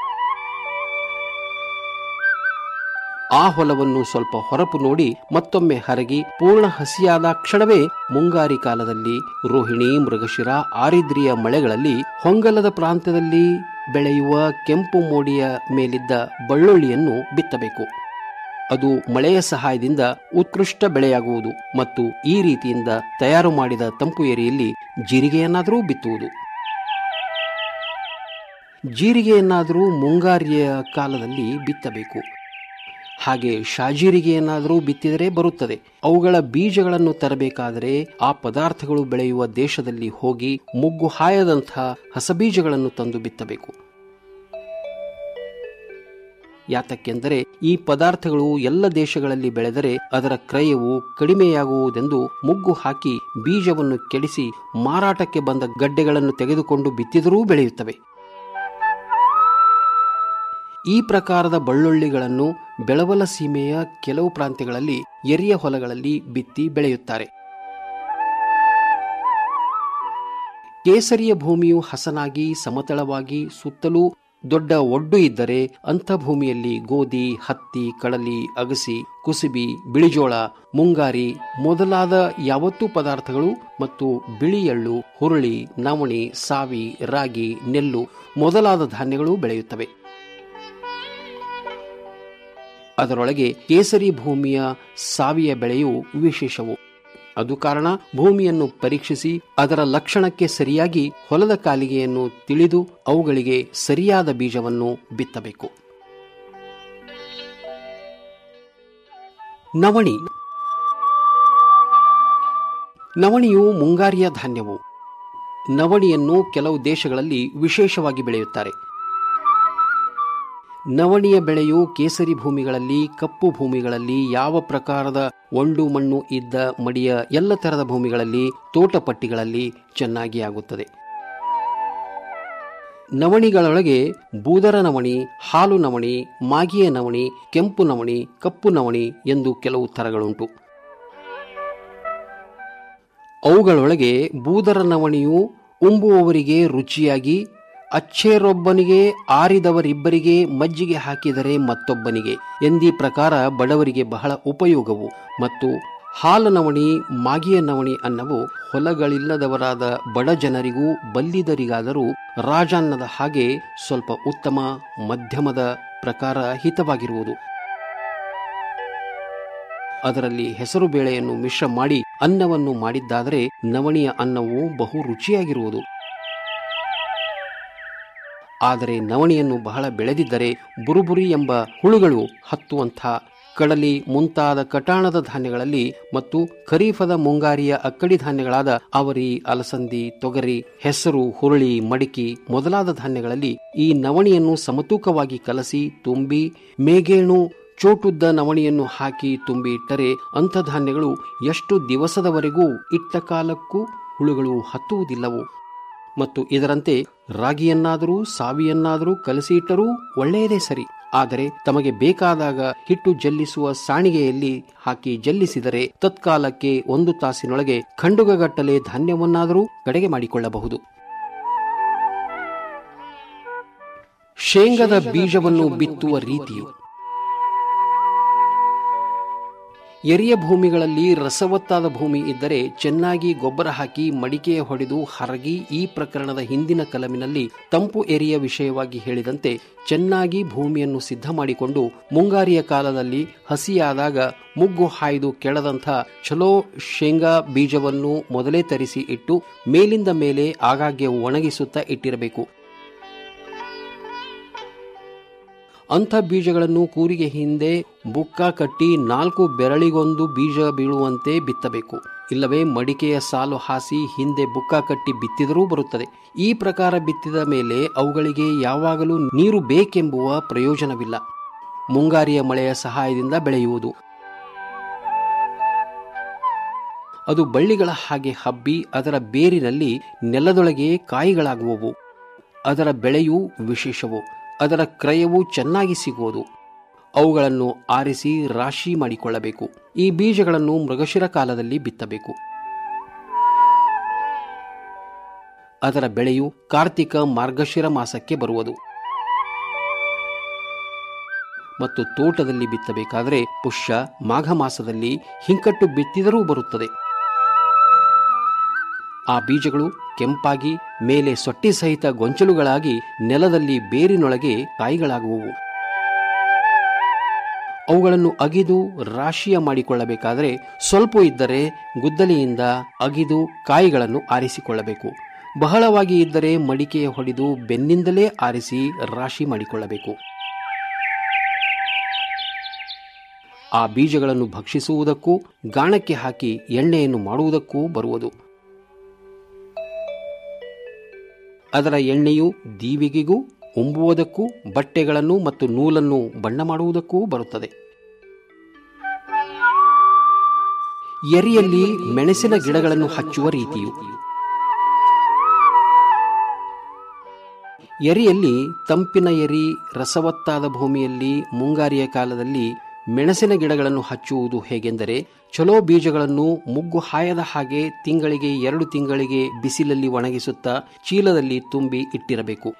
ಆ ಹೊಲವನ್ನು ಸ್ವಲ್ಪ ಹೊರಪು ನೋಡಿ ಮತ್ತೊಮ್ಮೆ ಹರಗಿ ಪೂರ್ಣ ಹಸಿಯಾದ ಕ್ಷಣವೇ ಮುಂಗಾರಿ ಕಾಲದಲ್ಲಿ ರೋಹಿಣಿ ಮೃಗಶಿರ ಆರಿದ್ರಿಯ ಮಳೆಗಳಲ್ಲಿ ಹೊಂಗಲದ ಪ್ರಾಂತ್ಯದಲ್ಲಿ ಬೆಳೆಯುವ ಕೆಂಪು ಮೋಡಿಯ ಮೇಲಿದ್ದ ಬಳ್ಳುಳ್ಳಿಯನ್ನು ಬಿತ್ತಬೇಕು ಅದು ಮಳೆಯ ಸಹಾಯದಿಂದ ಉತ್ಕೃಷ್ಟ ಬೆಳೆಯಾಗುವುದು ಮತ್ತು ಈ ರೀತಿಯಿಂದ ತಯಾರು ಮಾಡಿದ ತಂಪು ಎರಿಯಲ್ಲಿ ಜೀರಿಗೆಯನ್ನಾದರೂ ಬಿತ್ತುವುದು ಜೀರಿಗೆಯನ್ನಾದರೂ ಮುಂಗಾರಿಯ ಕಾಲದಲ್ಲಿ ಬಿತ್ತಬೇಕು ಹಾಗೆ ಶಾಜೀರಿಗೆಯನ್ನಾದರೂ ಬಿತ್ತಿದರೆ ಬರುತ್ತದೆ ಅವುಗಳ ಬೀಜಗಳನ್ನು ತರಬೇಕಾದರೆ ಆ ಪದಾರ್ಥಗಳು ಬೆಳೆಯುವ ದೇಶದಲ್ಲಿ ಹೋಗಿ ಮುಗ್ಗು ಹಾಯದಂಥ ಹಸಬೀಜಗಳನ್ನು ತಂದು ಬಿತ್ತಬೇಕು ಯಾತಕ್ಕೆಂದರೆ ಈ ಪದಾರ್ಥಗಳು ಎಲ್ಲ ದೇಶಗಳಲ್ಲಿ ಬೆಳೆದರೆ ಅದರ ಕ್ರಯವು ಕಡಿಮೆಯಾಗುವುದೆಂದು ಮುಗ್ಗು ಹಾಕಿ ಬೀಜವನ್ನು ಕೆಡಿಸಿ ಮಾರಾಟಕ್ಕೆ ಬಂದ ಗಡ್ಡೆಗಳನ್ನು ತೆಗೆದುಕೊಂಡು ಬಿತ್ತಿದರೂ ಬೆಳೆಯುತ್ತವೆ ಈ ಪ್ರಕಾರದ ಬಳ್ಳುಳ್ಳಿಗಳನ್ನು ಬೆಳವಲ ಸೀಮೆಯ ಕೆಲವು ಪ್ರಾಂತ್ಯಗಳಲ್ಲಿ ಎರಿಯ ಹೊಲಗಳಲ್ಲಿ ಬಿತ್ತಿ ಬೆಳೆಯುತ್ತಾರೆ ಕೇಸರಿಯ ಭೂಮಿಯು ಹಸನಾಗಿ ಸಮತಳವಾಗಿ ಸುತ್ತಲೂ ದೊಡ್ಡ ಒಡ್ಡು ಇದ್ದರೆ ಅಂಥ ಭೂಮಿಯಲ್ಲಿ ಗೋಧಿ ಹತ್ತಿ ಕಡಲಿ ಅಗಸಿ ಕುಸುಬಿ ಬಿಳಿಜೋಳ ಮುಂಗಾರಿ ಮೊದಲಾದ ಯಾವತ್ತೂ ಪದಾರ್ಥಗಳು ಮತ್ತು ಬಿಳಿ ಎಳ್ಳು ಹುರುಳಿ ನವಣಿ ಸಾವಿ ರಾಗಿ ನೆಲ್ಲು ಮೊದಲಾದ ಧಾನ್ಯಗಳು ಬೆಳೆಯುತ್ತವೆ ಅದರೊಳಗೆ ಕೇಸರಿ ಭೂಮಿಯ ಸಾವಿಯ ಬೆಳೆಯು ವಿಶೇಷವು ಅದು ಕಾರಣ ಭೂಮಿಯನ್ನು ಪರೀಕ್ಷಿಸಿ ಅದರ ಲಕ್ಷಣಕ್ಕೆ ಸರಿಯಾಗಿ ಹೊಲದ ಕಾಲಿಗೆಯನ್ನು ತಿಳಿದು ಅವುಗಳಿಗೆ ಸರಿಯಾದ ಬೀಜವನ್ನು ಬಿತ್ತಬೇಕು ನವಣಿ ನವಣಿಯು ಮುಂಗಾರಿಯ ಧಾನ್ಯವು ನವಣಿಯನ್ನು ಕೆಲವು ದೇಶಗಳಲ್ಲಿ ವಿಶೇಷವಾಗಿ ಬೆಳೆಯುತ್ತಾರೆ ನವಣಿಯ ಬೆಳೆಯು ಕೇಸರಿ ಭೂಮಿಗಳಲ್ಲಿ ಕಪ್ಪು ಭೂಮಿಗಳಲ್ಲಿ ಯಾವ ಪ್ರಕಾರದ ಒಂಡು ಮಣ್ಣು ಇದ್ದ ಮಡಿಯ ಎಲ್ಲ ತರದ ಭೂಮಿಗಳಲ್ಲಿ ತೋಟಪಟ್ಟಿಗಳಲ್ಲಿ ಚೆನ್ನಾಗಿ ಆಗುತ್ತದೆ ನವಣಿಗಳೊಳಗೆ ಬೂದರ ನವಣಿ ಹಾಲು ನವಣಿ ಮಾಗಿಯ ನವಣಿ ಕೆಂಪು ನವಣಿ ಕಪ್ಪು ನವಣಿ ಎಂದು ಕೆಲವು ಥರಗಳುಂಟು ಅವುಗಳೊಳಗೆ ಬೂದರ ನವಣಿಯು ಉಂಬುವವರಿಗೆ ರುಚಿಯಾಗಿ ಅಚ್ಚೇರೊಬ್ಬನಿಗೆ ಆರಿದವರಿಬ್ಬರಿಗೆ ಮಜ್ಜಿಗೆ ಹಾಕಿದರೆ ಮತ್ತೊಬ್ಬನಿಗೆ ಎಂದೀ ಪ್ರಕಾರ ಬಡವರಿಗೆ ಬಹಳ ಉಪಯೋಗವು ಮತ್ತು ಹಾಲು ನವಣಿ ಮಾಗಿಯ ನವಣಿ ಅನ್ನವು ಹೊಲಗಳಿಲ್ಲದವರಾದ ಬಡ ಜನರಿಗೂ ಬಲ್ಲಿದರಿಗಾದರೂ ರಾಜಾನ್ನದ ಹಾಗೆ ಸ್ವಲ್ಪ ಉತ್ತಮ ಮಧ್ಯಮದ ಪ್ರಕಾರ ಹಿತವಾಗಿರುವುದು ಅದರಲ್ಲಿ ಹೆಸರು ಬೇಳೆಯನ್ನು ಮಿಶ್ರ ಮಾಡಿ ಅನ್ನವನ್ನು ಮಾಡಿದ್ದಾದರೆ ನವಣಿಯ ಅನ್ನವು ಬಹು ರುಚಿಯಾಗಿರುವುದು ಆದರೆ ನವಣಿಯನ್ನು ಬಹಳ ಬೆಳೆದಿದ್ದರೆ ಬುರುಬುರಿ ಎಂಬ ಹುಳುಗಳು ಹತ್ತುವಂಥ ಕಡಲಿ ಮುಂತಾದ ಕಟಾಣದ ಧಾನ್ಯಗಳಲ್ಲಿ ಮತ್ತು ಖರೀಫದ ಮುಂಗಾರಿಯ ಅಕ್ಕಡಿ ಧಾನ್ಯಗಳಾದ ಅವರಿ ಅಲಸಂದಿ ತೊಗರಿ ಹೆಸರು ಹುರುಳಿ ಮಡಿಕೆ ಮೊದಲಾದ ಧಾನ್ಯಗಳಲ್ಲಿ ಈ ನವಣಿಯನ್ನು ಸಮತೂಕವಾಗಿ ಕಲಸಿ ತುಂಬಿ ಮೇಗೇಣು ಚೋಟುದ್ದ ನವಣಿಯನ್ನು ಹಾಕಿ ತುಂಬಿ ಇಟ್ಟರೆ ಅಂಥ ಧಾನ್ಯಗಳು ಎಷ್ಟು ದಿವಸದವರೆಗೂ ಇಟ್ಟ ಕಾಲಕ್ಕೂ ಹುಳುಗಳು ಹತ್ತುವುದಿಲ್ಲವು ಮತ್ತು ಇದರಂತೆ ರಾಗಿಯನ್ನಾದರೂ ಸಾವಿಯನ್ನಾದರೂ ಕಲಸಿ ಇಟ್ಟರೂ ಒಳ್ಳೆಯದೇ ಸರಿ ಆದರೆ ತಮಗೆ ಬೇಕಾದಾಗ ಹಿಟ್ಟು ಜಲ್ಲಿಸುವ ಸಾಣಿಗೆಯಲ್ಲಿ ಹಾಕಿ ಜಲ್ಲಿಸಿದರೆ ತತ್ಕಾಲಕ್ಕೆ ಒಂದು ತಾಸಿನೊಳಗೆ ಖಂಡುಗಗಟ್ಟಲೆ ಧಾನ್ಯವನ್ನಾದರೂ ಕಡೆಗೆ ಮಾಡಿಕೊಳ್ಳಬಹುದು ಶೇಂಗದ ಬೀಜವನ್ನು ಬಿತ್ತುವ ರೀತಿಯು ಎರಿಯ ಭೂಮಿಗಳಲ್ಲಿ ರಸವತ್ತಾದ ಭೂಮಿ ಇದ್ದರೆ ಚೆನ್ನಾಗಿ ಗೊಬ್ಬರ ಹಾಕಿ ಮಡಿಕೆಯ ಹೊಡೆದು ಹರಗಿ ಈ ಪ್ರಕರಣದ ಹಿಂದಿನ ಕಲಮಿನಲ್ಲಿ ತಂಪು ಎರಿಯ ವಿಷಯವಾಗಿ ಹೇಳಿದಂತೆ ಚೆನ್ನಾಗಿ ಭೂಮಿಯನ್ನು ಸಿದ್ಧ ಮಾಡಿಕೊಂಡು ಮುಂಗಾರಿಯ ಕಾಲದಲ್ಲಿ ಹಸಿಯಾದಾಗ ಮುಗ್ಗು ಹಾಯ್ದು ಕೆಳದಂಥ ಚಲೋ ಶೇಂಗಾ ಬೀಜವನ್ನು ಮೊದಲೇ ತರಿಸಿ ಇಟ್ಟು ಮೇಲಿಂದ ಮೇಲೆ ಆಗಾಗ್ಗೆ ಒಣಗಿಸುತ್ತಾ ಇಟ್ಟಿರಬೇಕು ಅಂಥ ಬೀಜಗಳನ್ನು ಕೂರಿಗೆ ಹಿಂದೆ ಬುಕ್ಕ ಕಟ್ಟಿ ನಾಲ್ಕು ಬೆರಳಿಗೊಂದು ಬೀಜ ಬೀಳುವಂತೆ ಬಿತ್ತಬೇಕು ಇಲ್ಲವೇ ಮಡಿಕೆಯ ಸಾಲು ಹಾಸಿ ಹಿಂದೆ ಬುಕ್ಕ ಕಟ್ಟಿ ಬಿತ್ತಿದರೂ ಬರುತ್ತದೆ ಈ ಪ್ರಕಾರ ಬಿತ್ತಿದ ಮೇಲೆ ಅವುಗಳಿಗೆ ಯಾವಾಗಲೂ ನೀರು ಬೇಕೆಂಬುವ ಪ್ರಯೋಜನವಿಲ್ಲ ಮುಂಗಾರಿಯ ಮಳೆಯ ಸಹಾಯದಿಂದ ಬೆಳೆಯುವುದು ಅದು ಬಳ್ಳಿಗಳ ಹಾಗೆ ಹಬ್ಬಿ ಅದರ ಬೇರಿನಲ್ಲಿ ನೆಲದೊಳಗೆ ಕಾಯಿಗಳಾಗುವವು ಅದರ ಬೆಳೆಯು ವಿಶೇಷವು ಅದರ ಕ್ರಯವು ಚೆನ್ನಾಗಿ ಸಿಗುವುದು ಅವುಗಳನ್ನು ಆರಿಸಿ ರಾಶಿ ಮಾಡಿಕೊಳ್ಳಬೇಕು ಈ ಬೀಜಗಳನ್ನು ಮೃಗಶಿರ ಕಾಲದಲ್ಲಿ ಬಿತ್ತಬೇಕು ಅದರ ಬೆಳೆಯು ಕಾರ್ತಿಕ ಮಾರ್ಗಶಿರ ಮಾಸಕ್ಕೆ ಬರುವುದು ಮತ್ತು ತೋಟದಲ್ಲಿ ಬಿತ್ತಬೇಕಾದರೆ ಪುಷ್ಯ ಮಾಘ ಮಾಸದಲ್ಲಿ ಹಿಂಕಟ್ಟು ಬಿತ್ತಿದರೂ ಬರುತ್ತದೆ ಆ ಬೀಜಗಳು ಕೆಂಪಾಗಿ ಮೇಲೆ ಸೊಟ್ಟಿ ಸಹಿತ ಗೊಂಚಲುಗಳಾಗಿ ನೆಲದಲ್ಲಿ ಬೇರಿನೊಳಗೆ ಕಾಯಿಗಳಾಗುವವು ಅವುಗಳನ್ನು ಅಗಿದು ರಾಶಿಯ ಮಾಡಿಕೊಳ್ಳಬೇಕಾದರೆ ಸ್ವಲ್ಪ ಇದ್ದರೆ ಗುದ್ದಲಿಯಿಂದ ಅಗಿದು ಕಾಯಿಗಳನ್ನು ಆರಿಸಿಕೊಳ್ಳಬೇಕು ಬಹಳವಾಗಿ ಇದ್ದರೆ ಮಡಿಕೆಯ ಹೊಡೆದು ಬೆನ್ನಿಂದಲೇ ಆರಿಸಿ ರಾಶಿ ಮಾಡಿಕೊಳ್ಳಬೇಕು ಆ ಬೀಜಗಳನ್ನು ಭಕ್ಷಿಸುವುದಕ್ಕೂ ಗಾಣಕ್ಕೆ ಹಾಕಿ ಎಣ್ಣೆಯನ್ನು ಮಾಡುವುದಕ್ಕೂ ಬರುವುದು ಅದರ ಎಣ್ಣೆಯು ದೀವಿಗೆಗೂ ಉಂಬುವುದಕ್ಕೂ ಬಟ್ಟೆಗಳನ್ನು ಮತ್ತು ನೂಲನ್ನು ಬಣ್ಣ ಮಾಡುವುದಕ್ಕೂ ಬರುತ್ತದೆ ಎರಿಯಲ್ಲಿ ಮೆಣಸಿನ ಗಿಡಗಳನ್ನು ಹಚ್ಚುವ ರೀತಿಯು ಎರಿಯಲ್ಲಿ ತಂಪಿನ ಎರಿ ರಸವತ್ತಾದ ಭೂಮಿಯಲ್ಲಿ ಮುಂಗಾರಿಯ ಕಾಲದಲ್ಲಿ ಮೆಣಸಿನ ಗಿಡಗಳನ್ನು ಹಚ್ಚುವುದು ಹೇಗೆಂದರೆ ಚಲೋ ಬೀಜಗಳನ್ನು ಮುಗ್ಗು ಹಾಯದ ಹಾಗೆ ತಿಂಗಳಿಗೆ ಎರಡು ತಿಂಗಳಿಗೆ ಬಿಸಿಲಲ್ಲಿ ಒಣಗಿಸುತ್ತಾ ಚೀಲದಲ್ಲಿ ತುಂಬಿ ಇಟ್ಟಿರಬೇಕು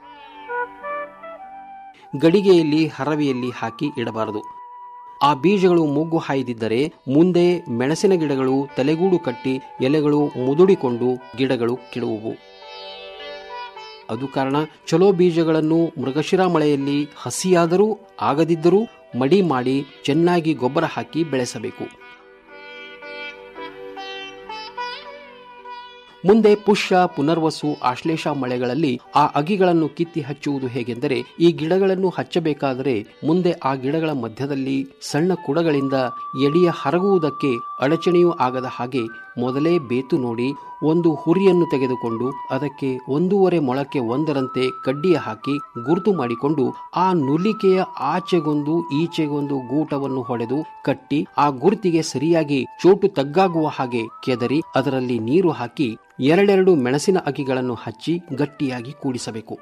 ಗಡಿಗೆಯಲ್ಲಿ ಹರವೆಯಲ್ಲಿ ಹಾಕಿ ಇಡಬಾರದು ಆ ಬೀಜಗಳು ಮುಗ್ಗು ಹಾಯ್ದಿದ್ದರೆ ಮುಂದೆ ಮೆಣಸಿನ ಗಿಡಗಳು ತಲೆಗೂಡು ಕಟ್ಟಿ ಎಲೆಗಳು ಮುದುಡಿಕೊಂಡು ಗಿಡಗಳು ಕೆಡುವುವು ಅದು ಕಾರಣ ಚಲೋ ಬೀಜಗಳನ್ನು ಮೃಗಶಿರ ಮಳೆಯಲ್ಲಿ ಹಸಿಯಾದರೂ ಆಗದಿದ್ದರೂ ಮಡಿ ಮಾಡಿ ಚೆನ್ನಾಗಿ ಗೊಬ್ಬರ ಹಾಕಿ ಬೆಳೆಸಬೇಕು ಮುಂದೆ ಪುಷ್ಯ ಪುನರ್ವಸು ಆಶ್ಲೇಷ ಮಳೆಗಳಲ್ಲಿ ಆ ಅಗಿಗಳನ್ನು ಕಿತ್ತಿ ಹಚ್ಚುವುದು ಹೇಗೆಂದರೆ ಈ ಗಿಡಗಳನ್ನು ಹಚ್ಚಬೇಕಾದರೆ ಮುಂದೆ ಆ ಗಿಡಗಳ ಮಧ್ಯದಲ್ಲಿ ಸಣ್ಣ ಕುಡಗಳಿಂದ ಎಡಿಯ ಹರಗುವುದಕ್ಕೆ ಅಡಚಣೆಯೂ ಆಗದ ಹಾಗೆ ಮೊದಲೇ ಬೇತು ನೋಡಿ ಒಂದು ಹುರಿಯನ್ನು ತೆಗೆದುಕೊಂಡು ಅದಕ್ಕೆ ಒಂದೂವರೆ ಮೊಳಕ್ಕೆ ಒಂದರಂತೆ ಕಡ್ಡಿಯ ಹಾಕಿ ಗುರುತು ಮಾಡಿಕೊಂಡು ಆ ನುಲಿಕೆಯ ಆಚೆಗೊಂದು ಈಚೆಗೊಂದು ಗೂಟವನ್ನು ಹೊಡೆದು ಕಟ್ಟಿ ಆ ಗುರುತಿಗೆ ಸರಿಯಾಗಿ ಚೋಟು ತಗ್ಗಾಗುವ ಹಾಗೆ ಕೆದರಿ ಅದರಲ್ಲಿ ನೀರು ಹಾಕಿ ಎರಡೆರಡು ಮೆಣಸಿನ ಅಗಿಗಳನ್ನು ಹಚ್ಚಿ ಗಟ್ಟಿಯಾಗಿ ಕೂಡಿಸಬೇಕು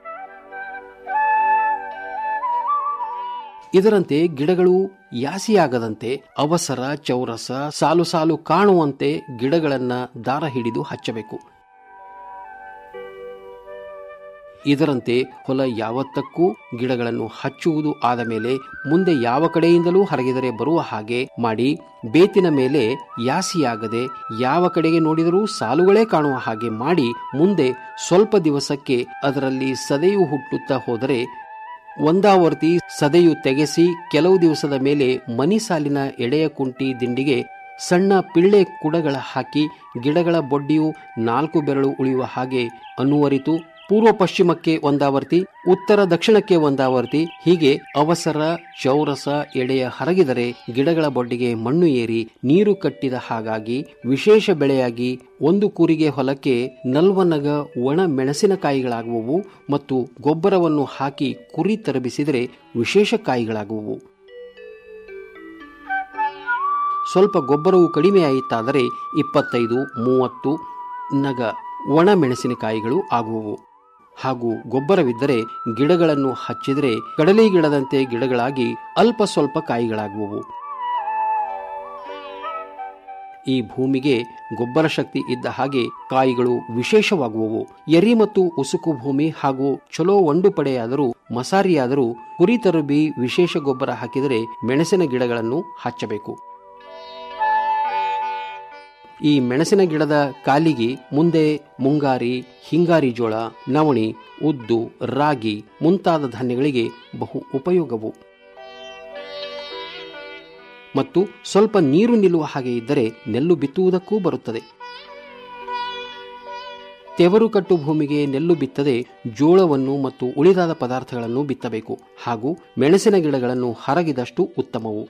ಇದರಂತೆ ಗಿಡಗಳು ಯಾಸಿಯಾಗದಂತೆ ಅವಸರ ಚೌರಸ ಸಾಲು ಸಾಲು ಕಾಣುವಂತೆ ಗಿಡಗಳನ್ನ ದಾರ ಹಿಡಿದು ಹಚ್ಚಬೇಕು ಇದರಂತೆ ಹೊಲ ಯಾವತ್ತಕ್ಕೂ ಗಿಡಗಳನ್ನು ಹಚ್ಚುವುದು ಆದ ಮೇಲೆ ಮುಂದೆ ಯಾವ ಕಡೆಯಿಂದಲೂ ಹರಗಿದರೆ ಬರುವ ಹಾಗೆ ಮಾಡಿ ಬೇತಿನ ಮೇಲೆ ಯಾಸಿಯಾಗದೆ ಯಾವ ಕಡೆಗೆ ನೋಡಿದರೂ ಸಾಲುಗಳೇ ಕಾಣುವ ಹಾಗೆ ಮಾಡಿ ಮುಂದೆ ಸ್ವಲ್ಪ ದಿವಸಕ್ಕೆ ಅದರಲ್ಲಿ ಸದೆಯು ಹುಟ್ಟುತ್ತಾ ಹೋದರೆ ಒಂದಾವರ್ತಿ ಸದೆಯು ತೆಗೆಸಿ ಕೆಲವು ದಿವಸದ ಮೇಲೆ ಮನಿ ಸಾಲಿನ ಎಡೆಯ ಕುಂಟಿ ದಿಂಡಿಗೆ ಸಣ್ಣ ಪಿಳ್ಳೆ ಕುಡಗಳ ಹಾಕಿ ಗಿಡಗಳ ಬೊಡ್ಡಿಯು ನಾಲ್ಕು ಬೆರಳು ಉಳಿಯುವ ಹಾಗೆ ಅನುವರಿತು ಪೂರ್ವ ಪಶ್ಚಿಮಕ್ಕೆ ಒಂದಾವರ್ತಿ ಉತ್ತರ ದಕ್ಷಿಣಕ್ಕೆ ಒಂದಾವರ್ತಿ ಹೀಗೆ ಅವಸರ ಚೌರಸ ಎಡೆಯ ಹರಗಿದರೆ ಗಿಡಗಳ ಬೊಡ್ಡಿಗೆ ಮಣ್ಣು ಏರಿ ನೀರು ಕಟ್ಟಿದ ಹಾಗಾಗಿ ವಿಶೇಷ ಬೆಳೆಯಾಗಿ ಒಂದು ಕೂರಿಗೆ ಹೊಲಕ್ಕೆ ನಲ್ವನಗ ಒಣ ಮೆಣಸಿನಕಾಯಿಗಳಾಗುವವು ಮತ್ತು ಗೊಬ್ಬರವನ್ನು ಹಾಕಿ ಕುರಿ ತರಬಿಸಿದರೆ ವಿಶೇಷ ಕಾಯಿಗಳಾಗುವವು ಸ್ವಲ್ಪ ಗೊಬ್ಬರವು ಕಡಿಮೆಯಾಯಿತಾದರೆ ಇಪ್ಪತ್ತೈದು ಮೂವತ್ತು ನಗ ಒಣ ಮೆಣಸಿನಕಾಯಿಗಳು ಆಗುವವು ಹಾಗೂ ಗೊಬ್ಬರವಿದ್ದರೆ ಗಿಡಗಳನ್ನು ಹಚ್ಚಿದರೆ ಕಡಲೆ ಗಿಡದಂತೆ ಗಿಡಗಳಾಗಿ ಅಲ್ಪ ಸ್ವಲ್ಪ ಕಾಯಿಗಳಾಗುವವು ಈ ಭೂಮಿಗೆ ಗೊಬ್ಬರ ಶಕ್ತಿ ಇದ್ದ ಹಾಗೆ ಕಾಯಿಗಳು ವಿಶೇಷವಾಗುವವು ಎರಿ ಮತ್ತು ಉಸುಕು ಭೂಮಿ ಹಾಗೂ ಚಲೋ ಒಂಡು ಪಡೆಯಾದರೂ ಮಸಾರಿಯಾದರೂ ಕುರಿ ತರುಬಿ ವಿಶೇಷ ಗೊಬ್ಬರ ಹಾಕಿದರೆ ಮೆಣಸಿನ ಗಿಡಗಳನ್ನು ಹಚ್ಚಬೇಕು ಈ ಮೆಣಸಿನ ಗಿಡದ ಕಾಲಿಗೆ ಮುಂದೆ ಮುಂಗಾರಿ ಹಿಂಗಾರಿ ಜೋಳ ನವಣಿ ಉದ್ದು ರಾಗಿ ಮುಂತಾದ ಧಾನ್ಯಗಳಿಗೆ ಬಹು ಉಪಯೋಗವು ಮತ್ತು ಸ್ವಲ್ಪ ನೀರು ನಿಲ್ಲುವ ಹಾಗೆ ಇದ್ದರೆ ನೆಲ್ಲು ಬಿತ್ತುವುದಕ್ಕೂ ಬರುತ್ತದೆ ತೆವರು ಕಟ್ಟು ಭೂಮಿಗೆ ನೆಲ್ಲು ಬಿತ್ತದೆ ಜೋಳವನ್ನು ಮತ್ತು ಉಳಿದಾದ ಪದಾರ್ಥಗಳನ್ನು ಬಿತ್ತಬೇಕು ಹಾಗೂ ಮೆಣಸಿನ ಗಿಡಗಳನ್ನು ಹರಗಿದಷ್ಟು ಉತ್ತಮವು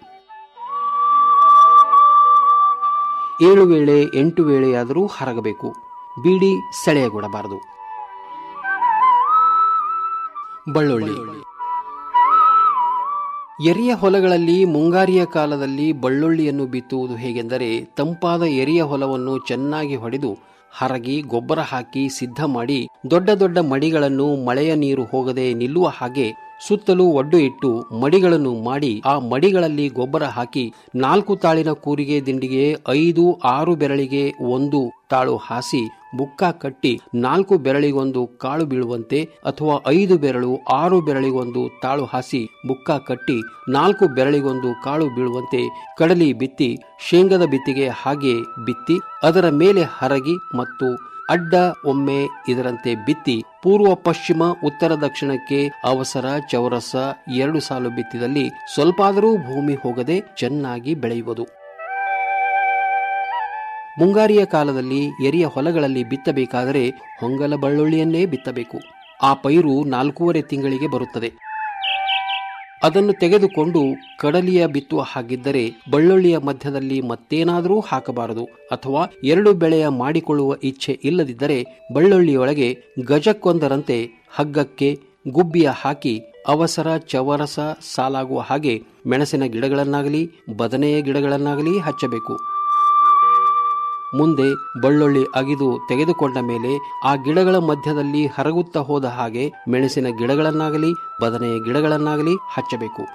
ಏಳು ವೇಳೆ ಎಂಟು ವೇಳೆಯಾದರೂ ಹರಗಬೇಕು ಬೀಡಿ ಸೆಳೆಯಗೊಡಬಾರದು ಬಳ್ಳುಳ್ಳಿ ಎರಿಯ ಹೊಲಗಳಲ್ಲಿ ಮುಂಗಾರಿಯ ಕಾಲದಲ್ಲಿ ಬಳ್ಳುಳ್ಳಿಯನ್ನು ಬಿತ್ತುವುದು ಹೇಗೆಂದರೆ ತಂಪಾದ ಎರಿಯ ಹೊಲವನ್ನು ಚೆನ್ನಾಗಿ ಹೊಡೆದು ಹರಗಿ ಗೊಬ್ಬರ ಹಾಕಿ ಸಿದ್ಧ ಮಾಡಿ ದೊಡ್ಡ ದೊಡ್ಡ ಮಡಿಗಳನ್ನು ಮಳೆಯ ನೀರು ಹೋಗದೆ ನಿಲ್ಲುವ ಹಾಗೆ ಸುತ್ತಲೂ ಒಡ್ಡು ಇಟ್ಟು ಮಡಿಗಳನ್ನು ಮಾಡಿ ಆ ಮಡಿಗಳಲ್ಲಿ ಗೊಬ್ಬರ ಹಾಕಿ ನಾಲ್ಕು ತಾಳಿನ ಕೂರಿಗೆ ದಿಂಡಿಗೆ ಐದು ಆರು ಬೆರಳಿಗೆ ಒಂದು ತಾಳು ಹಾಸಿ ಬುಕ್ಕ ಕಟ್ಟಿ ನಾಲ್ಕು ಬೆರಳಿಗೊಂದು ಕಾಳು ಬೀಳುವಂತೆ ಅಥವಾ ಐದು ಬೆರಳು ಆರು ಬೆರಳಿಗೊಂದು ತಾಳು ಹಾಸಿ ಬುಕ್ಕ ಕಟ್ಟಿ ನಾಲ್ಕು ಬೆರಳಿಗೊಂದು ಕಾಳು ಬೀಳುವಂತೆ ಕಡಲಿ ಬಿತ್ತಿ ಶೇಂಗದ ಬಿತ್ತಿಗೆ ಹಾಗೆ ಬಿತ್ತಿ ಅದರ ಮೇಲೆ ಹರಗಿ ಮತ್ತು ಅಡ್ಡ ಒಮ್ಮೆ ಇದರಂತೆ ಬಿತ್ತಿ ಪೂರ್ವ ಪಶ್ಚಿಮ ಉತ್ತರ ದಕ್ಷಿಣಕ್ಕೆ ಅವಸರ ಚೌರಸ ಎರಡು ಸಾಲು ಬಿತ್ತಿದಲ್ಲಿ ಸ್ವಲ್ಪಾದರೂ ಭೂಮಿ ಹೋಗದೆ ಚೆನ್ನಾಗಿ ಬೆಳೆಯುವುದು ಮುಂಗಾರಿಯ ಕಾಲದಲ್ಲಿ ಎರಿಯ ಹೊಲಗಳಲ್ಲಿ ಬಿತ್ತಬೇಕಾದರೆ ಹೊಂಗಲ ಬಳ್ಳುಳ್ಳಿಯನ್ನೇ ಬಿತ್ತಬೇಕು ಆ ಪೈರು ನಾಲ್ಕೂವರೆ ತಿಂಗಳಿಗೆ ಬರುತ್ತದೆ ಅದನ್ನು ತೆಗೆದುಕೊಂಡು ಕಡಲಿಯ ಬಿತ್ತುವ ಹಾಗಿದ್ದರೆ ಬಳ್ಳುಳ್ಳಿಯ ಮಧ್ಯದಲ್ಲಿ ಮತ್ತೇನಾದರೂ ಹಾಕಬಾರದು ಅಥವಾ ಎರಡು ಬೆಳೆಯ ಮಾಡಿಕೊಳ್ಳುವ ಇಚ್ಛೆ ಇಲ್ಲದಿದ್ದರೆ ಬಳ್ಳುಳ್ಳಿಯೊಳಗೆ ಗಜಕ್ಕೊಂದರಂತೆ ಹಗ್ಗಕ್ಕೆ ಗುಬ್ಬಿಯ ಹಾಕಿ ಅವಸರ ಚವರಸ ಸಾಲಾಗುವ ಹಾಗೆ ಮೆಣಸಿನ ಗಿಡಗಳನ್ನಾಗಲಿ ಬದನೆಯ ಗಿಡಗಳನ್ನಾಗಲಿ ಹಚ್ಚಬೇಕು ಮುಂದೆ ಬಳ್ಳುಳ್ಳಿ ಅಗಿದು ತೆಗೆದುಕೊಂಡ ಮೇಲೆ ಆ ಗಿಡಗಳ ಮಧ್ಯದಲ್ಲಿ ಹರಗುತ್ತಾ ಹೋದ ಹಾಗೆ ಮೆಣಸಿನ ಗಿಡಗಳನ್ನಾಗಲಿ ಬದನೆಯ ಗಿಡಗಳನ್ನಾಗಲಿ ಹಚ್ಚಬೇಕು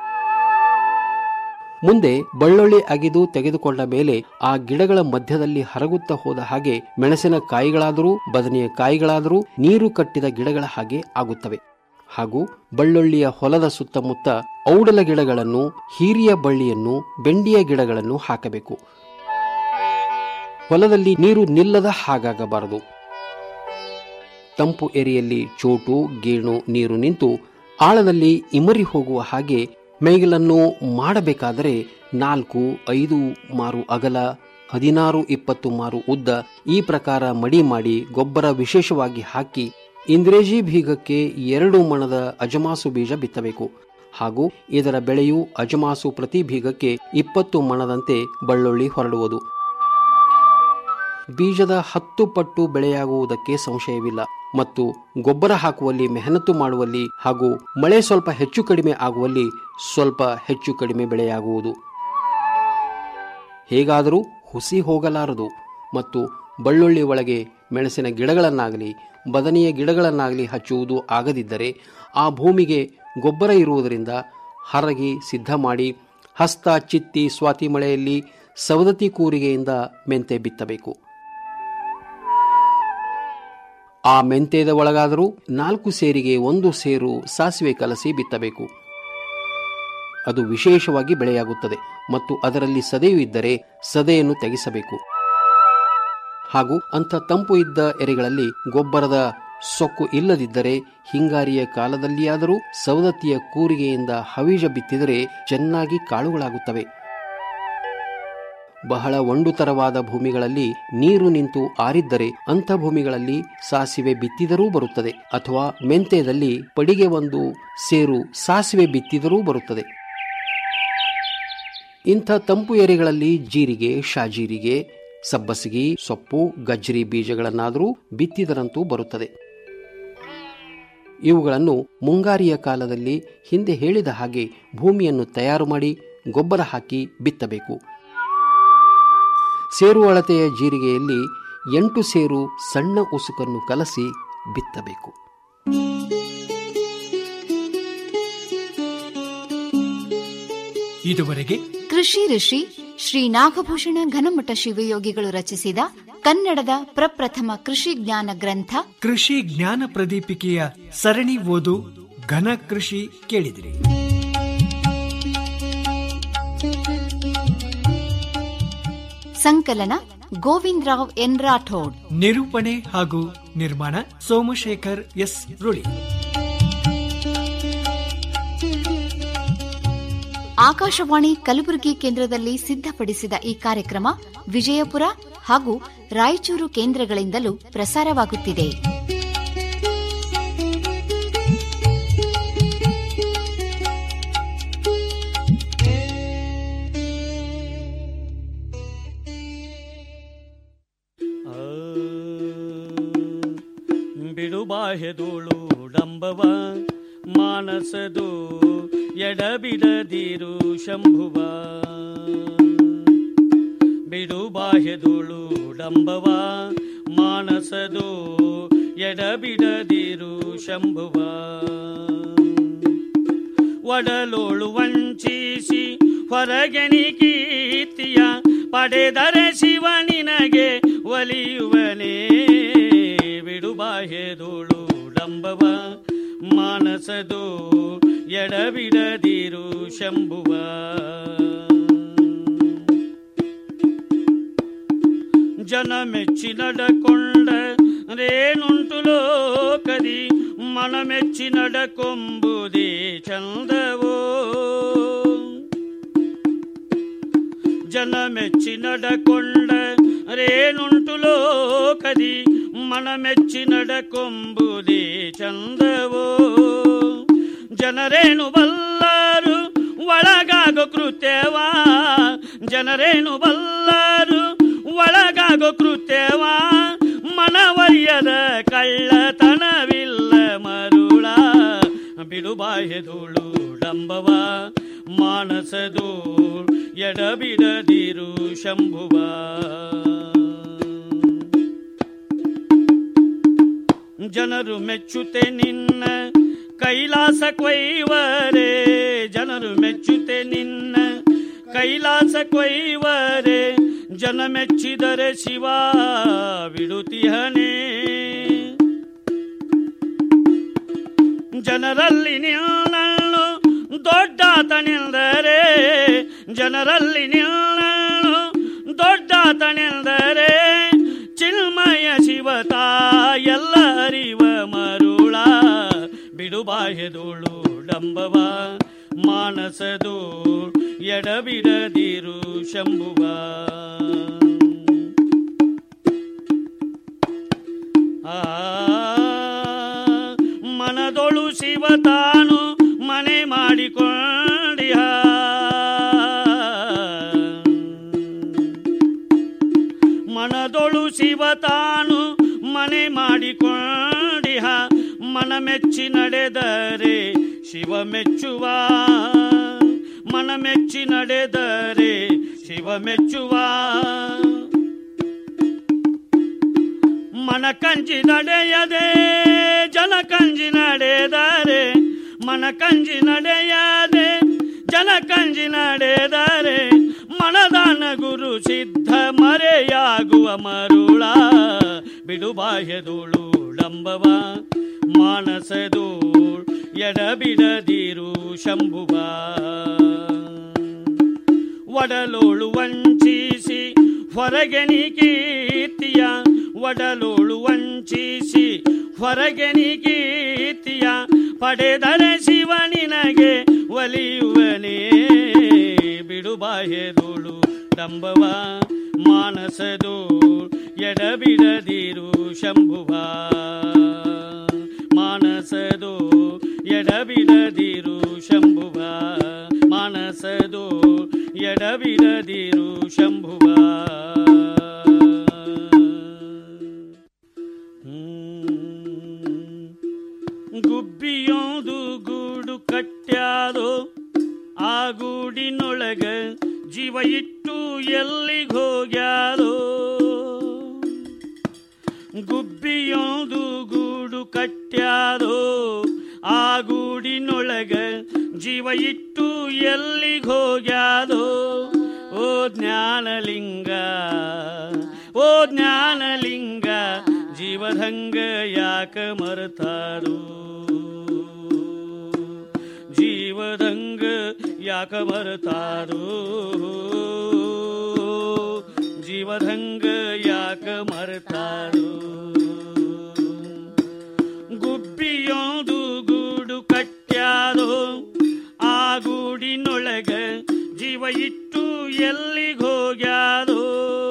ಮುಂದೆ ಬಳ್ಳುಳ್ಳಿ ಅಗಿದು ತೆಗೆದುಕೊಂಡ ಮೇಲೆ ಆ ಗಿಡಗಳ ಮಧ್ಯದಲ್ಲಿ ಹರಗುತ್ತಾ ಹೋದ ಹಾಗೆ ಮೆಣಸಿನ ಕಾಯಿಗಳಾದರೂ ಬದನೆಯ ಕಾಯಿಗಳಾದರೂ ನೀರು ಕಟ್ಟಿದ ಗಿಡಗಳ ಹಾಗೆ ಆಗುತ್ತವೆ ಹಾಗೂ ಬಳ್ಳುಳ್ಳಿಯ ಹೊಲದ ಸುತ್ತಮುತ್ತ ಔಡಲ ಗಿಡಗಳನ್ನು ಹೀರಿಯ ಬಳ್ಳಿಯನ್ನು ಬೆಂಡಿಯ ಗಿಡಗಳನ್ನು ಹಾಕಬೇಕು ಹೊಲದಲ್ಲಿ ನೀರು ನಿಲ್ಲದ ಹಾಗಾಗಬಾರದು ತಂಪು ಎರಿಯಲ್ಲಿ ಚೋಟು ಗೇಣು ನೀರು ನಿಂತು ಆಳದಲ್ಲಿ ಇಮರಿ ಹೋಗುವ ಹಾಗೆ ಮೈಗಲನ್ನು ಮಾಡಬೇಕಾದರೆ ನಾಲ್ಕು ಐದು ಮಾರು ಅಗಲ ಹದಿನಾರು ಇಪ್ಪತ್ತು ಮಾರು ಉದ್ದ ಈ ಪ್ರಕಾರ ಮಡಿ ಮಾಡಿ ಗೊಬ್ಬರ ವಿಶೇಷವಾಗಿ ಹಾಕಿ ಇಂದ್ರೇಜಿ ಬೀಗಕ್ಕೆ ಎರಡು ಮಣದ ಅಜಮಾಸು ಬೀಜ ಬಿತ್ತಬೇಕು ಹಾಗೂ ಇದರ ಬೆಳೆಯು ಅಜಮಾಸು ಪ್ರತಿ ಬೀಗಕ್ಕೆ ಇಪ್ಪತ್ತು ಮಣದಂತೆ ಬಳ್ಳುಳ್ಳಿ ಹೊರಡುವುದು ಬೀಜದ ಹತ್ತು ಪಟ್ಟು ಬೆಳೆಯಾಗುವುದಕ್ಕೆ ಸಂಶಯವಿಲ್ಲ ಮತ್ತು ಗೊಬ್ಬರ ಹಾಕುವಲ್ಲಿ ಮೆಹನತ್ತು ಮಾಡುವಲ್ಲಿ ಹಾಗೂ ಮಳೆ ಸ್ವಲ್ಪ ಹೆಚ್ಚು ಕಡಿಮೆ ಆಗುವಲ್ಲಿ ಸ್ವಲ್ಪ ಹೆಚ್ಚು ಕಡಿಮೆ ಬೆಳೆಯಾಗುವುದು ಹೇಗಾದರೂ ಹುಸಿ ಹೋಗಲಾರದು ಮತ್ತು ಬಳ್ಳುಳ್ಳಿ ಒಳಗೆ ಮೆಣಸಿನ ಗಿಡಗಳನ್ನಾಗಲಿ ಬದನೆಯ ಗಿಡಗಳನ್ನಾಗಲಿ ಹಚ್ಚುವುದು ಆಗದಿದ್ದರೆ ಆ ಭೂಮಿಗೆ ಗೊಬ್ಬರ ಇರುವುದರಿಂದ ಹರಗಿ ಸಿದ್ಧ ಮಾಡಿ ಹಸ್ತ ಚಿತ್ತಿ ಸ್ವಾತಿ ಮಳೆಯಲ್ಲಿ ಸವದತಿ ಕೂರಿಗೆಯಿಂದ ಮೆಂತೆ ಬಿತ್ತಬೇಕು ಆ ಮೆಂತೆದ ಒಳಗಾದರೂ ನಾಲ್ಕು ಸೇರಿಗೆ ಒಂದು ಸೇರು ಸಾಸಿವೆ ಕಲಸಿ ಬಿತ್ತಬೇಕು ಅದು ವಿಶೇಷವಾಗಿ ಬೆಳೆಯಾಗುತ್ತದೆ ಮತ್ತು ಅದರಲ್ಲಿ ಸದೆಯು ಇದ್ದರೆ ಸದೆಯನ್ನು ತೆಗೆಸಬೇಕು ಹಾಗೂ ಅಂಥ ತಂಪು ಇದ್ದ ಎರೆಗಳಲ್ಲಿ ಗೊಬ್ಬರದ ಸೊಕ್ಕು ಇಲ್ಲದಿದ್ದರೆ ಹಿಂಗಾರಿಯ ಕಾಲದಲ್ಲಿಯಾದರೂ ಸವದತ್ತಿಯ ಕೂರಿಗೆಯಿಂದ ಹವೀಜ ಬಿತ್ತಿದರೆ ಚೆನ್ನಾಗಿ ಕಾಳುಗಳಾಗುತ್ತವೆ ಬಹಳ ಒಂಡುತರವಾದ ಭೂಮಿಗಳಲ್ಲಿ ನೀರು ನಿಂತು ಆರಿದ್ದರೆ ಅಂಥ ಭೂಮಿಗಳಲ್ಲಿ ಸಾಸಿವೆ ಬಿತ್ತಿದರೂ ಬರುತ್ತದೆ ಅಥವಾ ಮೆಂತೆದಲ್ಲಿ ಪಡಿಗೆ ಒಂದು ಸೇರು ಸಾಸಿವೆ ಬಿತ್ತಿದರೂ ಬರುತ್ತದೆ ಇಂಥ ತಂಪು ಎರೆಗಳಲ್ಲಿ ಜೀರಿಗೆ ಶಾಜೀರಿಗೆ ಸಬ್ಬಸಿಗಿ ಸೊಪ್ಪು ಗಜ್ರಿ ಬೀಜಗಳನ್ನಾದರೂ ಬಿತ್ತಿದರಂತೂ ಬರುತ್ತದೆ ಇವುಗಳನ್ನು ಮುಂಗಾರಿಯ ಕಾಲದಲ್ಲಿ ಹಿಂದೆ ಹೇಳಿದ ಹಾಗೆ ಭೂಮಿಯನ್ನು ತಯಾರು ಮಾಡಿ ಗೊಬ್ಬರ ಹಾಕಿ ಬಿತ್ತಬೇಕು ಸೇರು ಅಳತೆಯ ಜೀರಿಗೆಯಲ್ಲಿ ಎಂಟು ಸೇರು ಸಣ್ಣ ಉಸುಕನ್ನು ಕಲಸಿ ಬಿತ್ತಬೇಕು ಇದುವರೆಗೆ ಕೃಷಿ ಋಷಿ ಶ್ರೀ ನಾಗಭೂಷಣ ಘನಮಠ ಶಿವಯೋಗಿಗಳು ರಚಿಸಿದ ಕನ್ನಡದ ಪ್ರಪ್ರಥಮ ಕೃಷಿ ಜ್ಞಾನ ಗ್ರಂಥ ಕೃಷಿ ಜ್ಞಾನ ಪ್ರದೀಪಿಕೆಯ ಸರಣಿ ಓದು ಘನ ಕೃಷಿ ಕೇಳಿದಿರಿ ಸಂಕಲನ ಗೋವಿಂದರಾವ್ ಎನ್ ರಾಠೋಡ್ ನಿರೂಪಣೆ ಹಾಗೂ ನಿರ್ಮಾಣ ಸೋಮಶೇಖರ್ ಎಸ್ ರುಳಿ ಆಕಾಶವಾಣಿ ಕಲಬುರಗಿ ಕೇಂದ್ರದಲ್ಲಿ ಸಿದ್ಧಪಡಿಸಿದ ಈ ಕಾರ್ಯಕ್ರಮ ವಿಜಯಪುರ ಹಾಗೂ ರಾಯಚೂರು ಕೇಂದ್ರಗಳಿಂದಲೂ ಪ್ರಸಾರವಾಗುತ್ತಿದೆ ಬಿಡುಬಾಹೆದೋಳು ಡಂಬವ ಮಾನಸದು ಎಡಬಿಡದಿರು ಶಂಭುವ ಬಿಡುಬಾಹೆದೋಳು ಡಂಬವ ಮಾನಸದು ಎಡಬಿಡದಿರು ಶಂಭುವ ಒಡಲೋಳು ವಂಚಿಸಿ ಹೊರಗೆನಿ ಕೀರ್ತಿಯ ಪಡೆದರೆ ಶಿವ ನಿನಗೆ ಒಲಿಯುವನೇ ಬಿಡುಬಾಹೆದೋಳು ಡಂಬವ ಮಾನಸದು ಎಡಬಿಡದಿರು ಶಂಭುವ ಜನ ಮೆಚ್ಚಿ ನಡಕೊಂಡ ರೇನುಂಟು ಲೋಕದಿ ಮನ ಮೆಚ್ಚಿ ನಡಕೊಂಬುದೇ ಚಂದವೋ ಜನ ಮೆಚ್ಚಿ ನಡಕೊಂಡ ರೇನುಂಟು ಲೋಕದಿ ಮನ ಮೆಚ್ಚಿ ನಡಕೊಂಬುದೇ ಚಂದವೋ ಜನರೇನು ಬಲ್ಲರು ಒಳಗಾಗೋ ಕೃತ್ಯವಾ ಜನರೇನು ಬಲ್ಲರು ಒಳಗಾಗೋ ಕೃತ್ಯವಾ ಮನವರಿಯದ ಕಳ್ಳತನವಿಲ್ಲ ಮರುಳ ಬಿಡುಬಾಹೆದುಳು ಡಂಬವ ಮಾನಸದು ಎಡಬಿಡದಿರು ಶಂಭುವ ಜನರು ಮೆಚ್ಚುತ್ತೆ ನಿನ್ನ ಕೈಲಾಸ ಕೊಯ್ವರೆ ಜನರು ಮೆಚ್ಚುತ್ತೆ ನಿನ್ನ ಕೈಲಾಸ ಕೊಯ್ವರೆ ಜನ ಮೆಚ್ಚಿದರೆ ಶಿವ ಬಿಡುತ್ತಿಹನೇ ಜನರಲ್ಲಿ ನಿನ್ನನ್ನು ದೊಡ್ಡಾತನೆಂದರೆ ಜನರಲ್ಲಿ ನಿನ್ನನ್ನು ದೊಡ್ಡಾತನೆಂದರೆ ಚಿನ್ಮಯ ಶಿವತ ಎಲ್ಲ ಅರಿವ ಮರುಳ ಬಿಡುಬಾಹೆದೋಳು ಡಂಬವ ಮಾನಸದು ಎಡಬಿಡದಿರು ಶಂಭುವ ಆ ಮನದೊಳು ಶಿವ ತಾನು ಮನೆ ಮಾಡಿಕೊಂಡಿಹ ಮನದೊಳು ಶಿವ ತಾನು ಮನೆ ಮಾಡಿಕೊಂಡಿಹ ಮನ ಮೆಚ್ಚಿ ನಡೆದರೆ ಶಿವ ಮೆಚ್ಚುವ ಮನ ಮೆಚ್ಚಿ ನಡೆದರೆ ಶಿವ ಮೆಚ್ಚುವ ಮನ ಕಂಜಿ ನಡೆಯದೆ ಜನ ಕಂಜಿ ನಡೆದರೆ ಮನ ಕಂಜಿ ನಡೆಯದೆ ಜನ ಕಂಜಿ ನಡೆದರೆ ಮನದಾನ ಗುರು ಸಿದ್ಧ ಮರೆಯಾಗುವ ಮರುಳ ಬಿಡು ಬಾಹ್ಯದೋಳು ಡಂಬವ ಮಾನಸದೋಳ್ ಎಡಬಿಡದಿರು ಶಂಭುವ ಒಡಲೋಳು ವಂಚಿಸಿ ಹೊರಗೆ ನೀ ಕೀರ್ತಿಯ ಒಡಲೋಳು ವಂಚಿಸಿ ಹೊರಗೆ ನೀ ಕೀರ್ತಿಯ ಪಡೆದರೆ ಶಿವ ನಿನಗೆ ಒಲಿಯುವನೇ ಬಿಡು ಬಾಹ್ಯದೋಳು ಡಂಬವ ಮಾನಸದೋ ಎಡಬಿಡದಿರು ಶಂಭುವ ಮಾನಸದೋ ಎಡಬಿಡದಿರು ಶಂಭುವ ಮಾನಸದೋ ಎಡಬಿಡದಿರು ಶಂಭುವ ಗುಬ್ಬಿಯೋದು ಗೂಡು ಕಟ್ಟ್ಯಾದೋ ಆ ಗೂಡಿನೊಳಗ ಜೀವ ಇಟ್ಟು ಎಲ್ಲಿಗೆ ಹೋಗ್ಯಾದೋ ಗುಬ್ಬಿಯೋದು ಗೂಡು ಕಟ್ಟ್ಯಾದೋ ಆ ಗೂಡಿನೊಳಗ ಜೀವ ಇಟ್ಟು ಎಲ್ಲಿಗೆ ಹೋಗ್ಯಾದೋ ಓ ಜ್ಞಾನಲಿಂಗ ಓ ಜ್ಞಾನಲಿಂಗ ಜೀವದಂಗ ಯಾಕ ಮರತಾರು ಜೀವದಂಗ ಯಾಕ ಮರತಾರು ಜೀವದಂಗ ಯಾಕ ಮರತಾರು ಗುಬ್ಬಿಯೋದು ಗೂಡು ಕಟ್ಟ್ಯಾದೋ ಆ ಗೂಡಿನೊಳಗ ಜೀವ ಇಟ್ಟು ಎಲ್ಲಿಗೆ ಹೋಗ್ಯಾದೋ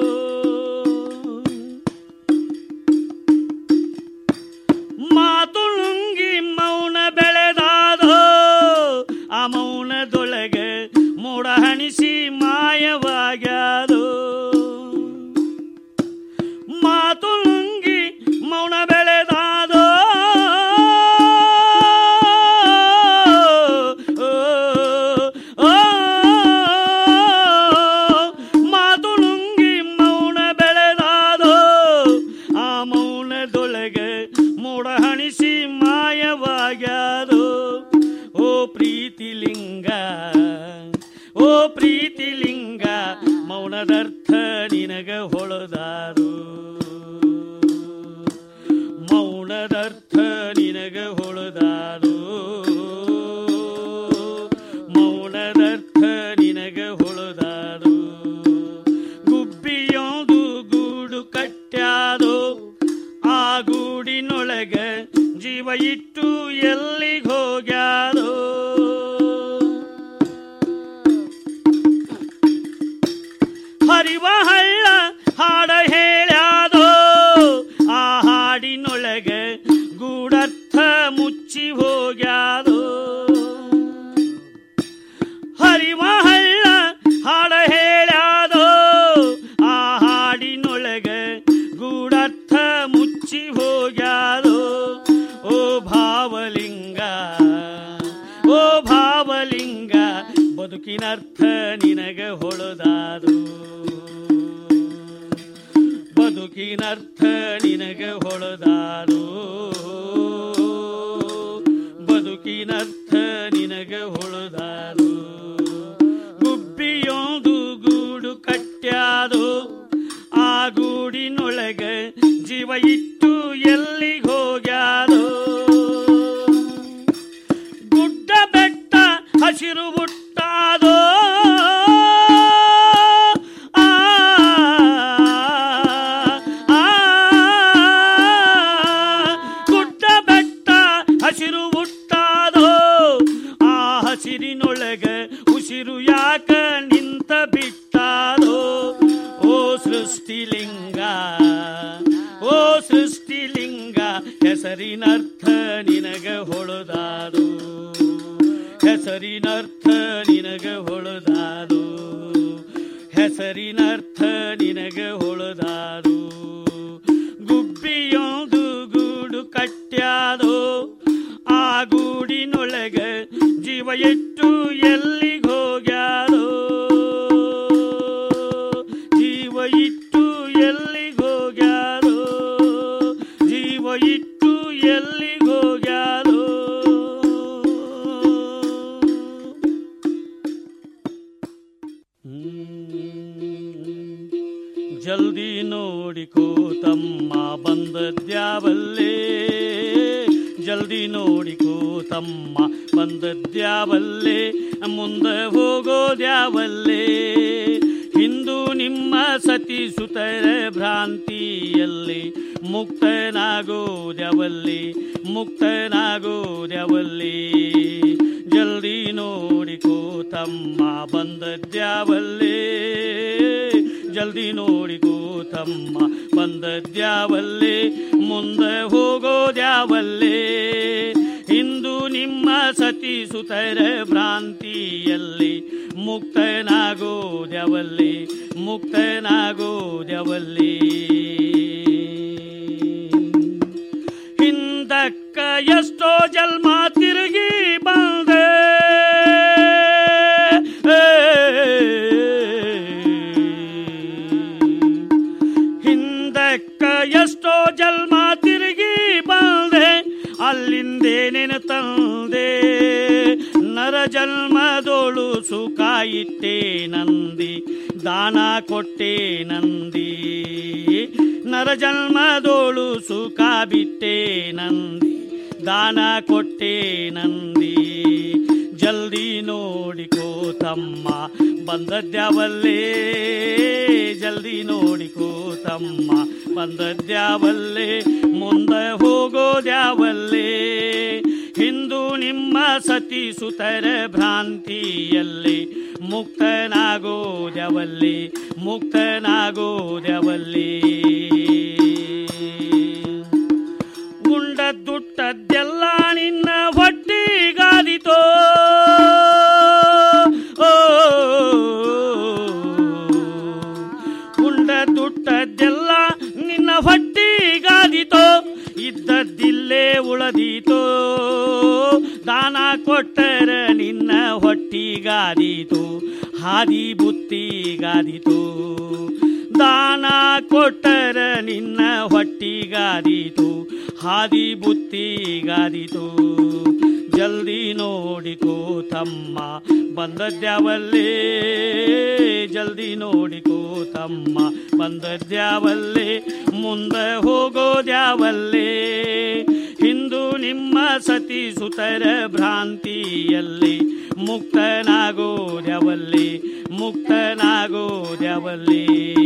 ಮಾತು ನುಂಗಿ ಮೌನ ಬೆಳೆದಾದೋ ಆ ಮೌನದೊಳಗೆ ಮೋಡ ಹಣಿಸಿ ಮಾಯವಾಗ್ಯಾದೋ ಮಾತು ನುಂಗಿ ಮೌನ ಬೆಳೆದಾದೋ ಓ, ಓ, ಮಾತು ನುಂಗಿ ಮೌನ ಬೆಳೆದಾದೋ ಆ ಮೌನದೊಳಗೆ ಮೋಡ ಹಣಿಸಿ ಮಾಯವಾಗ್ಯಾದೋ ಓ ಪ್ರೀತಿಲಿಂಗ ಓ ಪ್ರೀತಿಲಿಂಗ ಮೌನದರ್ಥ ನಿನಗ ಹೊಳದಾರು ಮೌನದರ್ಥ ನಿನಗ ಹೊಳದಾರು ಮೌನದರ್ಥ ನಿನಗ ಹೊಳದಾರು ಗುಬ್ಬಿಯೋದು ಗೂಡು ಕಟ್ಟ್ಯಾದೋ ಆ ಗೂಡಿನೊಳಗ ಜೀವ ಇಟ್ಟು ಎಲ್ಲಿಗೆ ಹೋಗ್ಯಾದೋ ಹರಿವ ಹಳ್ಳ ಹಾಡ ಹೇಳ್ಯಾದೋ ಆ ಹಾಡಿನೊಳಗ ಗೂಡರ್ಥ ಮುಚ್ಚಿ ಹೋಗ್ಯಾದೋ ಹರಿವ ಹಳ್ಳ ಹಾಡ ಹೇಳ್ಯಾದೋ ಆ ಹಾಡಿನೊಳಗ ಗೂಡರ್ಥ ಮುಚ್ಚಿ ಹೋಗ್ಯಾದೋ ಓ ಭಾವಲಿಂಗ ಓ ಭಾವಲಿಂಗ ಬದುಕಿನರ್ಥ ನಿನಗ ಹೊಳದಾದು ಬದುಕಿನರ್ಥ ನಿನಗ ಹೊಳದಾದು ಬದುಕಿನರ್ಥ ನಿನಗ ಹೊಳದಾದು ಗುಬ್ಬಿಯೋದು ಗೂಡು ಕಟ್ಟ್ಯಾದು ಆ ಗೂಡಿನೊಳಗ ಜೀವ ಇಟ್ಟು ಎಲ್ಲಿಗೆ ಹೋಗ್ಯಾದೋ ಗುಡ್ಡ ಬೆಟ್ಟ ಹಸಿರು ಬುಟ್ಟಾದೋ ಆ, ಆ, ಗುಡ್ಡ ಬೆಟ್ಟ ಹಸಿರು ಬುಟ್ಟಾದೋ ಆ ಹಸಿರಿನೊಳಗ ಉಸಿರು ಯಾಕ ನಿಂತ ಬಿಟ್ಟಾದೋ ಓ ಸೃಷ್ಟಿಲಿಂಗ ಓ ಸೃಷ್ಟಿಲಿಂಗ ಹೆಸರಿನರ್ಥ ನಿನಗ ಹೊಳದಾದು ಹೆಸರಿನರ್ಥ ನಿನಗ ಹೊಳದಾದು ಹೆಸರಿನರ್ಥ ನಿನಗ ಹೊಳದಾದು ಗುಬ್ಬಿಯೊಂದು ಗೂಡು ಕಟ್ಟ್ಯಾದೋ ಆ ಗೂಡಿನೊಳಗ ಜೀವ ಇಟ್ಟು ಎಲ್ಲಿಗೆ ಹೋಗ್ಯಾದೋ ಜೀವ ಇಟ್ಟು ಎಲ್ಲಿಗೆ ಹೋಗ್ಯಾದೋ ಜೀವ ಇಟ್ಟು ಎಲ್ಲಿಗೆ ಹೋಗ್ಯಾದೋ ಜಲ್ದಿ ನೋಡಿಕೋ ತಮ್ಮ ಬಂದದ್ಯಾವಲ್ಲೇ ಜಲ್ದಿ ನೋಡಿಕೋ ತಮ್ಮ ಬಂದದ್ಯಾವಲ್ಲೇ ಮುಂದೆ ಹೋಗೋದ್ಯಾವಲ್ಲೇ ಹಿಂದೂ ನಿಮ್ಮ ಸತಿ ಸುತರ ಭ್ರಾಂತಿಯಲ್ಲಿ ಮುಕ್ತನಾಗೋದ್ಯಾವಲ್ಲಿ ಮುಕ್ತನಾಗೋದ್ಯಾವಲ್ಲಿ ಜಲ್ದಿ ನೋಡಿಕೋ ತಮ್ಮ ಬಂದದ್ಯಾವಲ್ಲೇ ಜಲ್ದಿ ನೋಡಿಕೋ ತಮ್ಮ ಬಂದದ್ಯಾವಲ್ಲೇ ಮುಂದೆ ಹೋಗೋದ್ಯಾವಲ್ಲೇ ಇಂದು ನಿಮ್ಮ ಸತಿ ಸುತರ ಭ್ರಾಂತಿಯಲ್ಲಿ ಮುಕ್ತನಾಗೋದ್ಯಾವಲ್ಲಿ ಮುಕ್ತನಾಗೋದ್ಯಾವಲ್ಲಿ ಹಿಂದಕ್ಕ ಎಷ್ಟೋ ಜನ್ಮ ತಿರುಗಿ ಬಂದೆ ಹಿಂದಕ್ಕ ಎಷ್ಟೋ ಜನ್ಮ ತಿರುಗಿ ಬಂದೆ ಅಲ್ಲಿಂದೇನೇನು ತಂದೆ ನರ ಜನ್ಮದೋಳು ಸುಖ ಇಟ್ಟೆ ನಂದಿ ದಾನ ಕೊಟ್ಟೆ ನಂದಿ ನರ ಜನ್ಮದೋಳು ಸುಖ ಬಿಟ್ಟೆ ನಂದಿ ದಾನ ಕೊಟ್ಟೆ ನಂದಿ ಜಲ್ದಿ ನೋಡಿಕೋ ತಮ್ಮ ಬಂದದ್ಯಾವಲ್ಲೇ ಜಲ್ದಿ ನೋಡಿಕೋ ತಮ್ಮ ಬಂದದ್ಯಾವಲ್ಲೇ ಮುಂದೆ ಹೋಗೋದ್ಯಾವಲ್ಲೇ ಹಿಂದೂ ನಿಮ್ಮ ಸತಿ ಸುತರ ಭ್ರಾಂತಿಯಲ್ಲಿ ಮುಕ್ತನಾಗೋದ್ಯಾವಲ್ಲಿ ಮುಕ್ತನಾಗೋದ್ಯಾವಲ್ಲಿ ಉಂಡದ್ದುಟ್ಟದ್ದೆಲ್ಲ ನಿನ್ನ ಹೊಟ್ಟಿಗಾದಿತೋ ಓ ಉಂಡದ್ದುಟ್ಟದ್ದೆಲ್ಲ ನಿನ್ನ ಹೊಟ್ಟಿಗಾದಿತೋ ಇದ್ದದ್ದಿಲ್ಲೇ ಉಳದೀತೋ ದಾನ ಕೊಟ್ಟರ ನಿನ್ನ ಹೊಟ್ಟಿಗಾದೀತು ಹಾದಿ ಬುತ್ತಿಗಾದೀತು ದಾನ ಕೊಟ್ಟರ ನಿನ್ನ ಹೊಟ್ಟಿಗಾದೀತು ಹಾದಿ ಬುತ್ತಿಗಾದೀತು ಜಲ್ದಿ ನೋಡಿಕೋ ತಮ್ಮ ಬಂದದ್ಯಾವಲ್ಲೇ ಜಲ್ದಿ ನೋಡಿಕೋ ತಮ್ಮ ಬಂದದ್ಯಾವಲ್ಲೇ ಮುಂದೆ ಹೋಗೋದ್ಯಾವಲ್ಲೇ ಹಿಂದೂ ನಿಮ್ಮ ಸತಿ ಸುತರ ಭ್ರಾಂತಿಯಲ್ಲಿ ಮುಕ್ತನಾಗೋದ್ಯಾವಲ್ಲಿ ಮುಕ್ತನಾಗೋದ್ಯಾವಲ್ಲಿ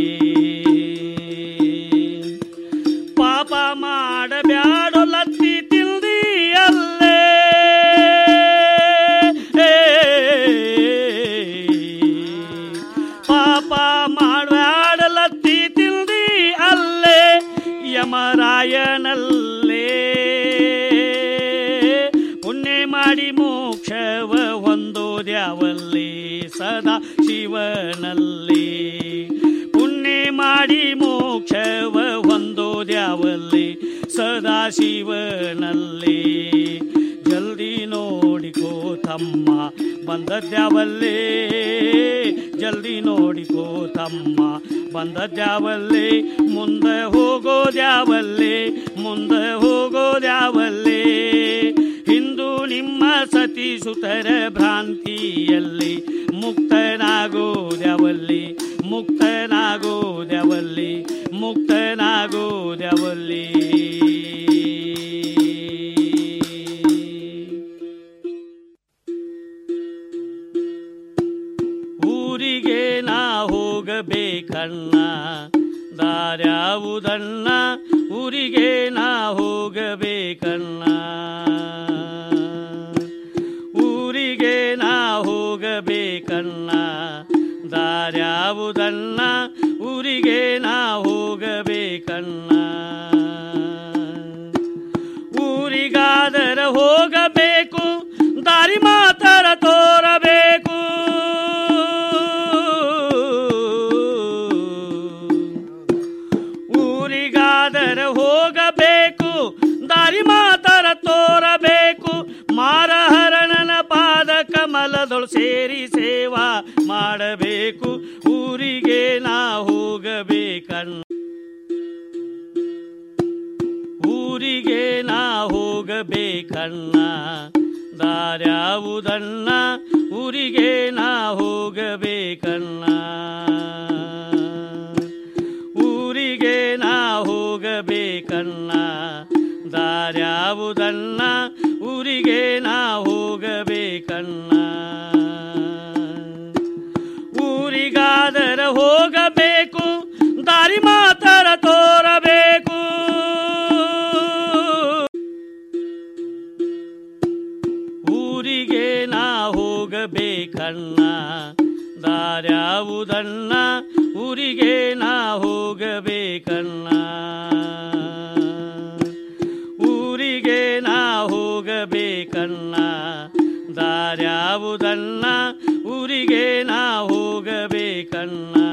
ಪಾಪ ಮಾಡಬ್ಯಾಡೋ ಲತ್ತಿ ತಿಲ್ದಿ ಅಲ್ಲೇ ಪಾಪ ಮಾಡಬ್ಯಾಡ ಲತ್ತಿ ತಿಲ್ದಿ ಅಲ್ಲೇ ಯಮರಾಯನಲ್ಲೇ ಪುಣ್ಯ ಮಾಡಿ ಮೋಕ್ಷವ ಹೊಂದೋದ್ಯಾವಲ್ಲಿ ಸದಾ ಶಿವನಲ್ಲಿ ಪುಣ್ಯ ಮಾಡಿ ಮೋಕ್ಷವ ಹೊಂದೋದ್ಯಾವಲ್ಲಿ ಸದಾ ಶಿವನಲ್ಲಿ ಜಲ್ದಿ ನೋಡಿಕೋ ತಮ್ಮ ಬಂದದ್ಯಾವಲ್ಲೇ ಜಲ್ದಿ ನೋಡಿಕೋ ತಮ್ಮ ಬಂದದ್ಯಾವಲ್ಲೇ ಮುಂದೆ ಹೋಗೋದ್ಯಾವಲ್ಲೇ ಮುಂದೆ ಹೋಗೋದ್ಯಾವಲ್ಲೇ ಹಿಂದೂ ನಿಮ್ಮ ಸತಿ ಸುತರ ಭ್ರಾಂತಿಯಲ್ಲಿ ಮುಕ್ತನಾಗೋದ್ಯಾವಲ್ಲಿ ಮುಕ್ತನಾಗೋದ್ಯಾವಲ್ಲಿ ಮುಕ್ತನಾಗೋದ್ಯಾವಲ್ಲಿ ಊರಿಗೆ ನಾ ಹೋಗಬೇಕಣ್ಣ ದಾರ್ಯಾವುದಣ್ಣ ಊರಿಗೆ ನಾ ಹೋಗಬೇಕಣ್ಣ ಊರಿಗೆ ನಾ ಹೋಗಬೇಕಣ್ಣ ದಾರ್ಯಾವುದಣ್ಣ ಊರಿಗೆ ನಾ ಹೋಗಬೇಕಣ್ಣ ಊರಿಗಾದರೆ ಹೋಗಬೇಕು ದಾರಿ ಮಾತರ ತೋರಬೇಕು ಮಾರಹರಣನ ಪಾದ ಕಮಲದೊಳು ಸೇರಿ ಸೇವಾ ಮಾಡಬೇಕು ಊರಿಗೆ ನಾ ಹೋಗಬೇಕಣ್ಣ ಊರಿಗೆ ನಾ ಹೋಗಬೇಕಣ್ಣ ದಾರ್ಯಾವುದಣ್ಣ ಊರಿಗೆ ನಾ ಹೋಗಬೇಕಣ್ಣ ಊರಿಗೆ ನಾ ಹೋಗಬೇಕಣ್ಣ ದಾರ್ಯಾವುದಣ್ಣ ಊರಿಗೆ ನಾ ಹೋಗಬೇಕಣ್ಣ ಊರಿಗಾದರೆ ಹೋಗಬೇಕು ದಾರಿ ಮಾತರ ತೋರಬೇಕು ಊರಿಗೆ ನಾ ಹೋಗಬೇಕಣ್ಣ ದಾರ್ಯಾವುದಣ್ಣ ಊರಿಗೆ ನಾ ಹೋಗಬೇಕಣ್ಣ ಊರಿಗೆ ನಾ ಹೋಗಬೇಕಣ್ಣ ದಾರ್ಯಾವುದಣ್ಣ ಊರಿಗೆ ನಾ ಹೋಗಬೇಕಣ್ಣ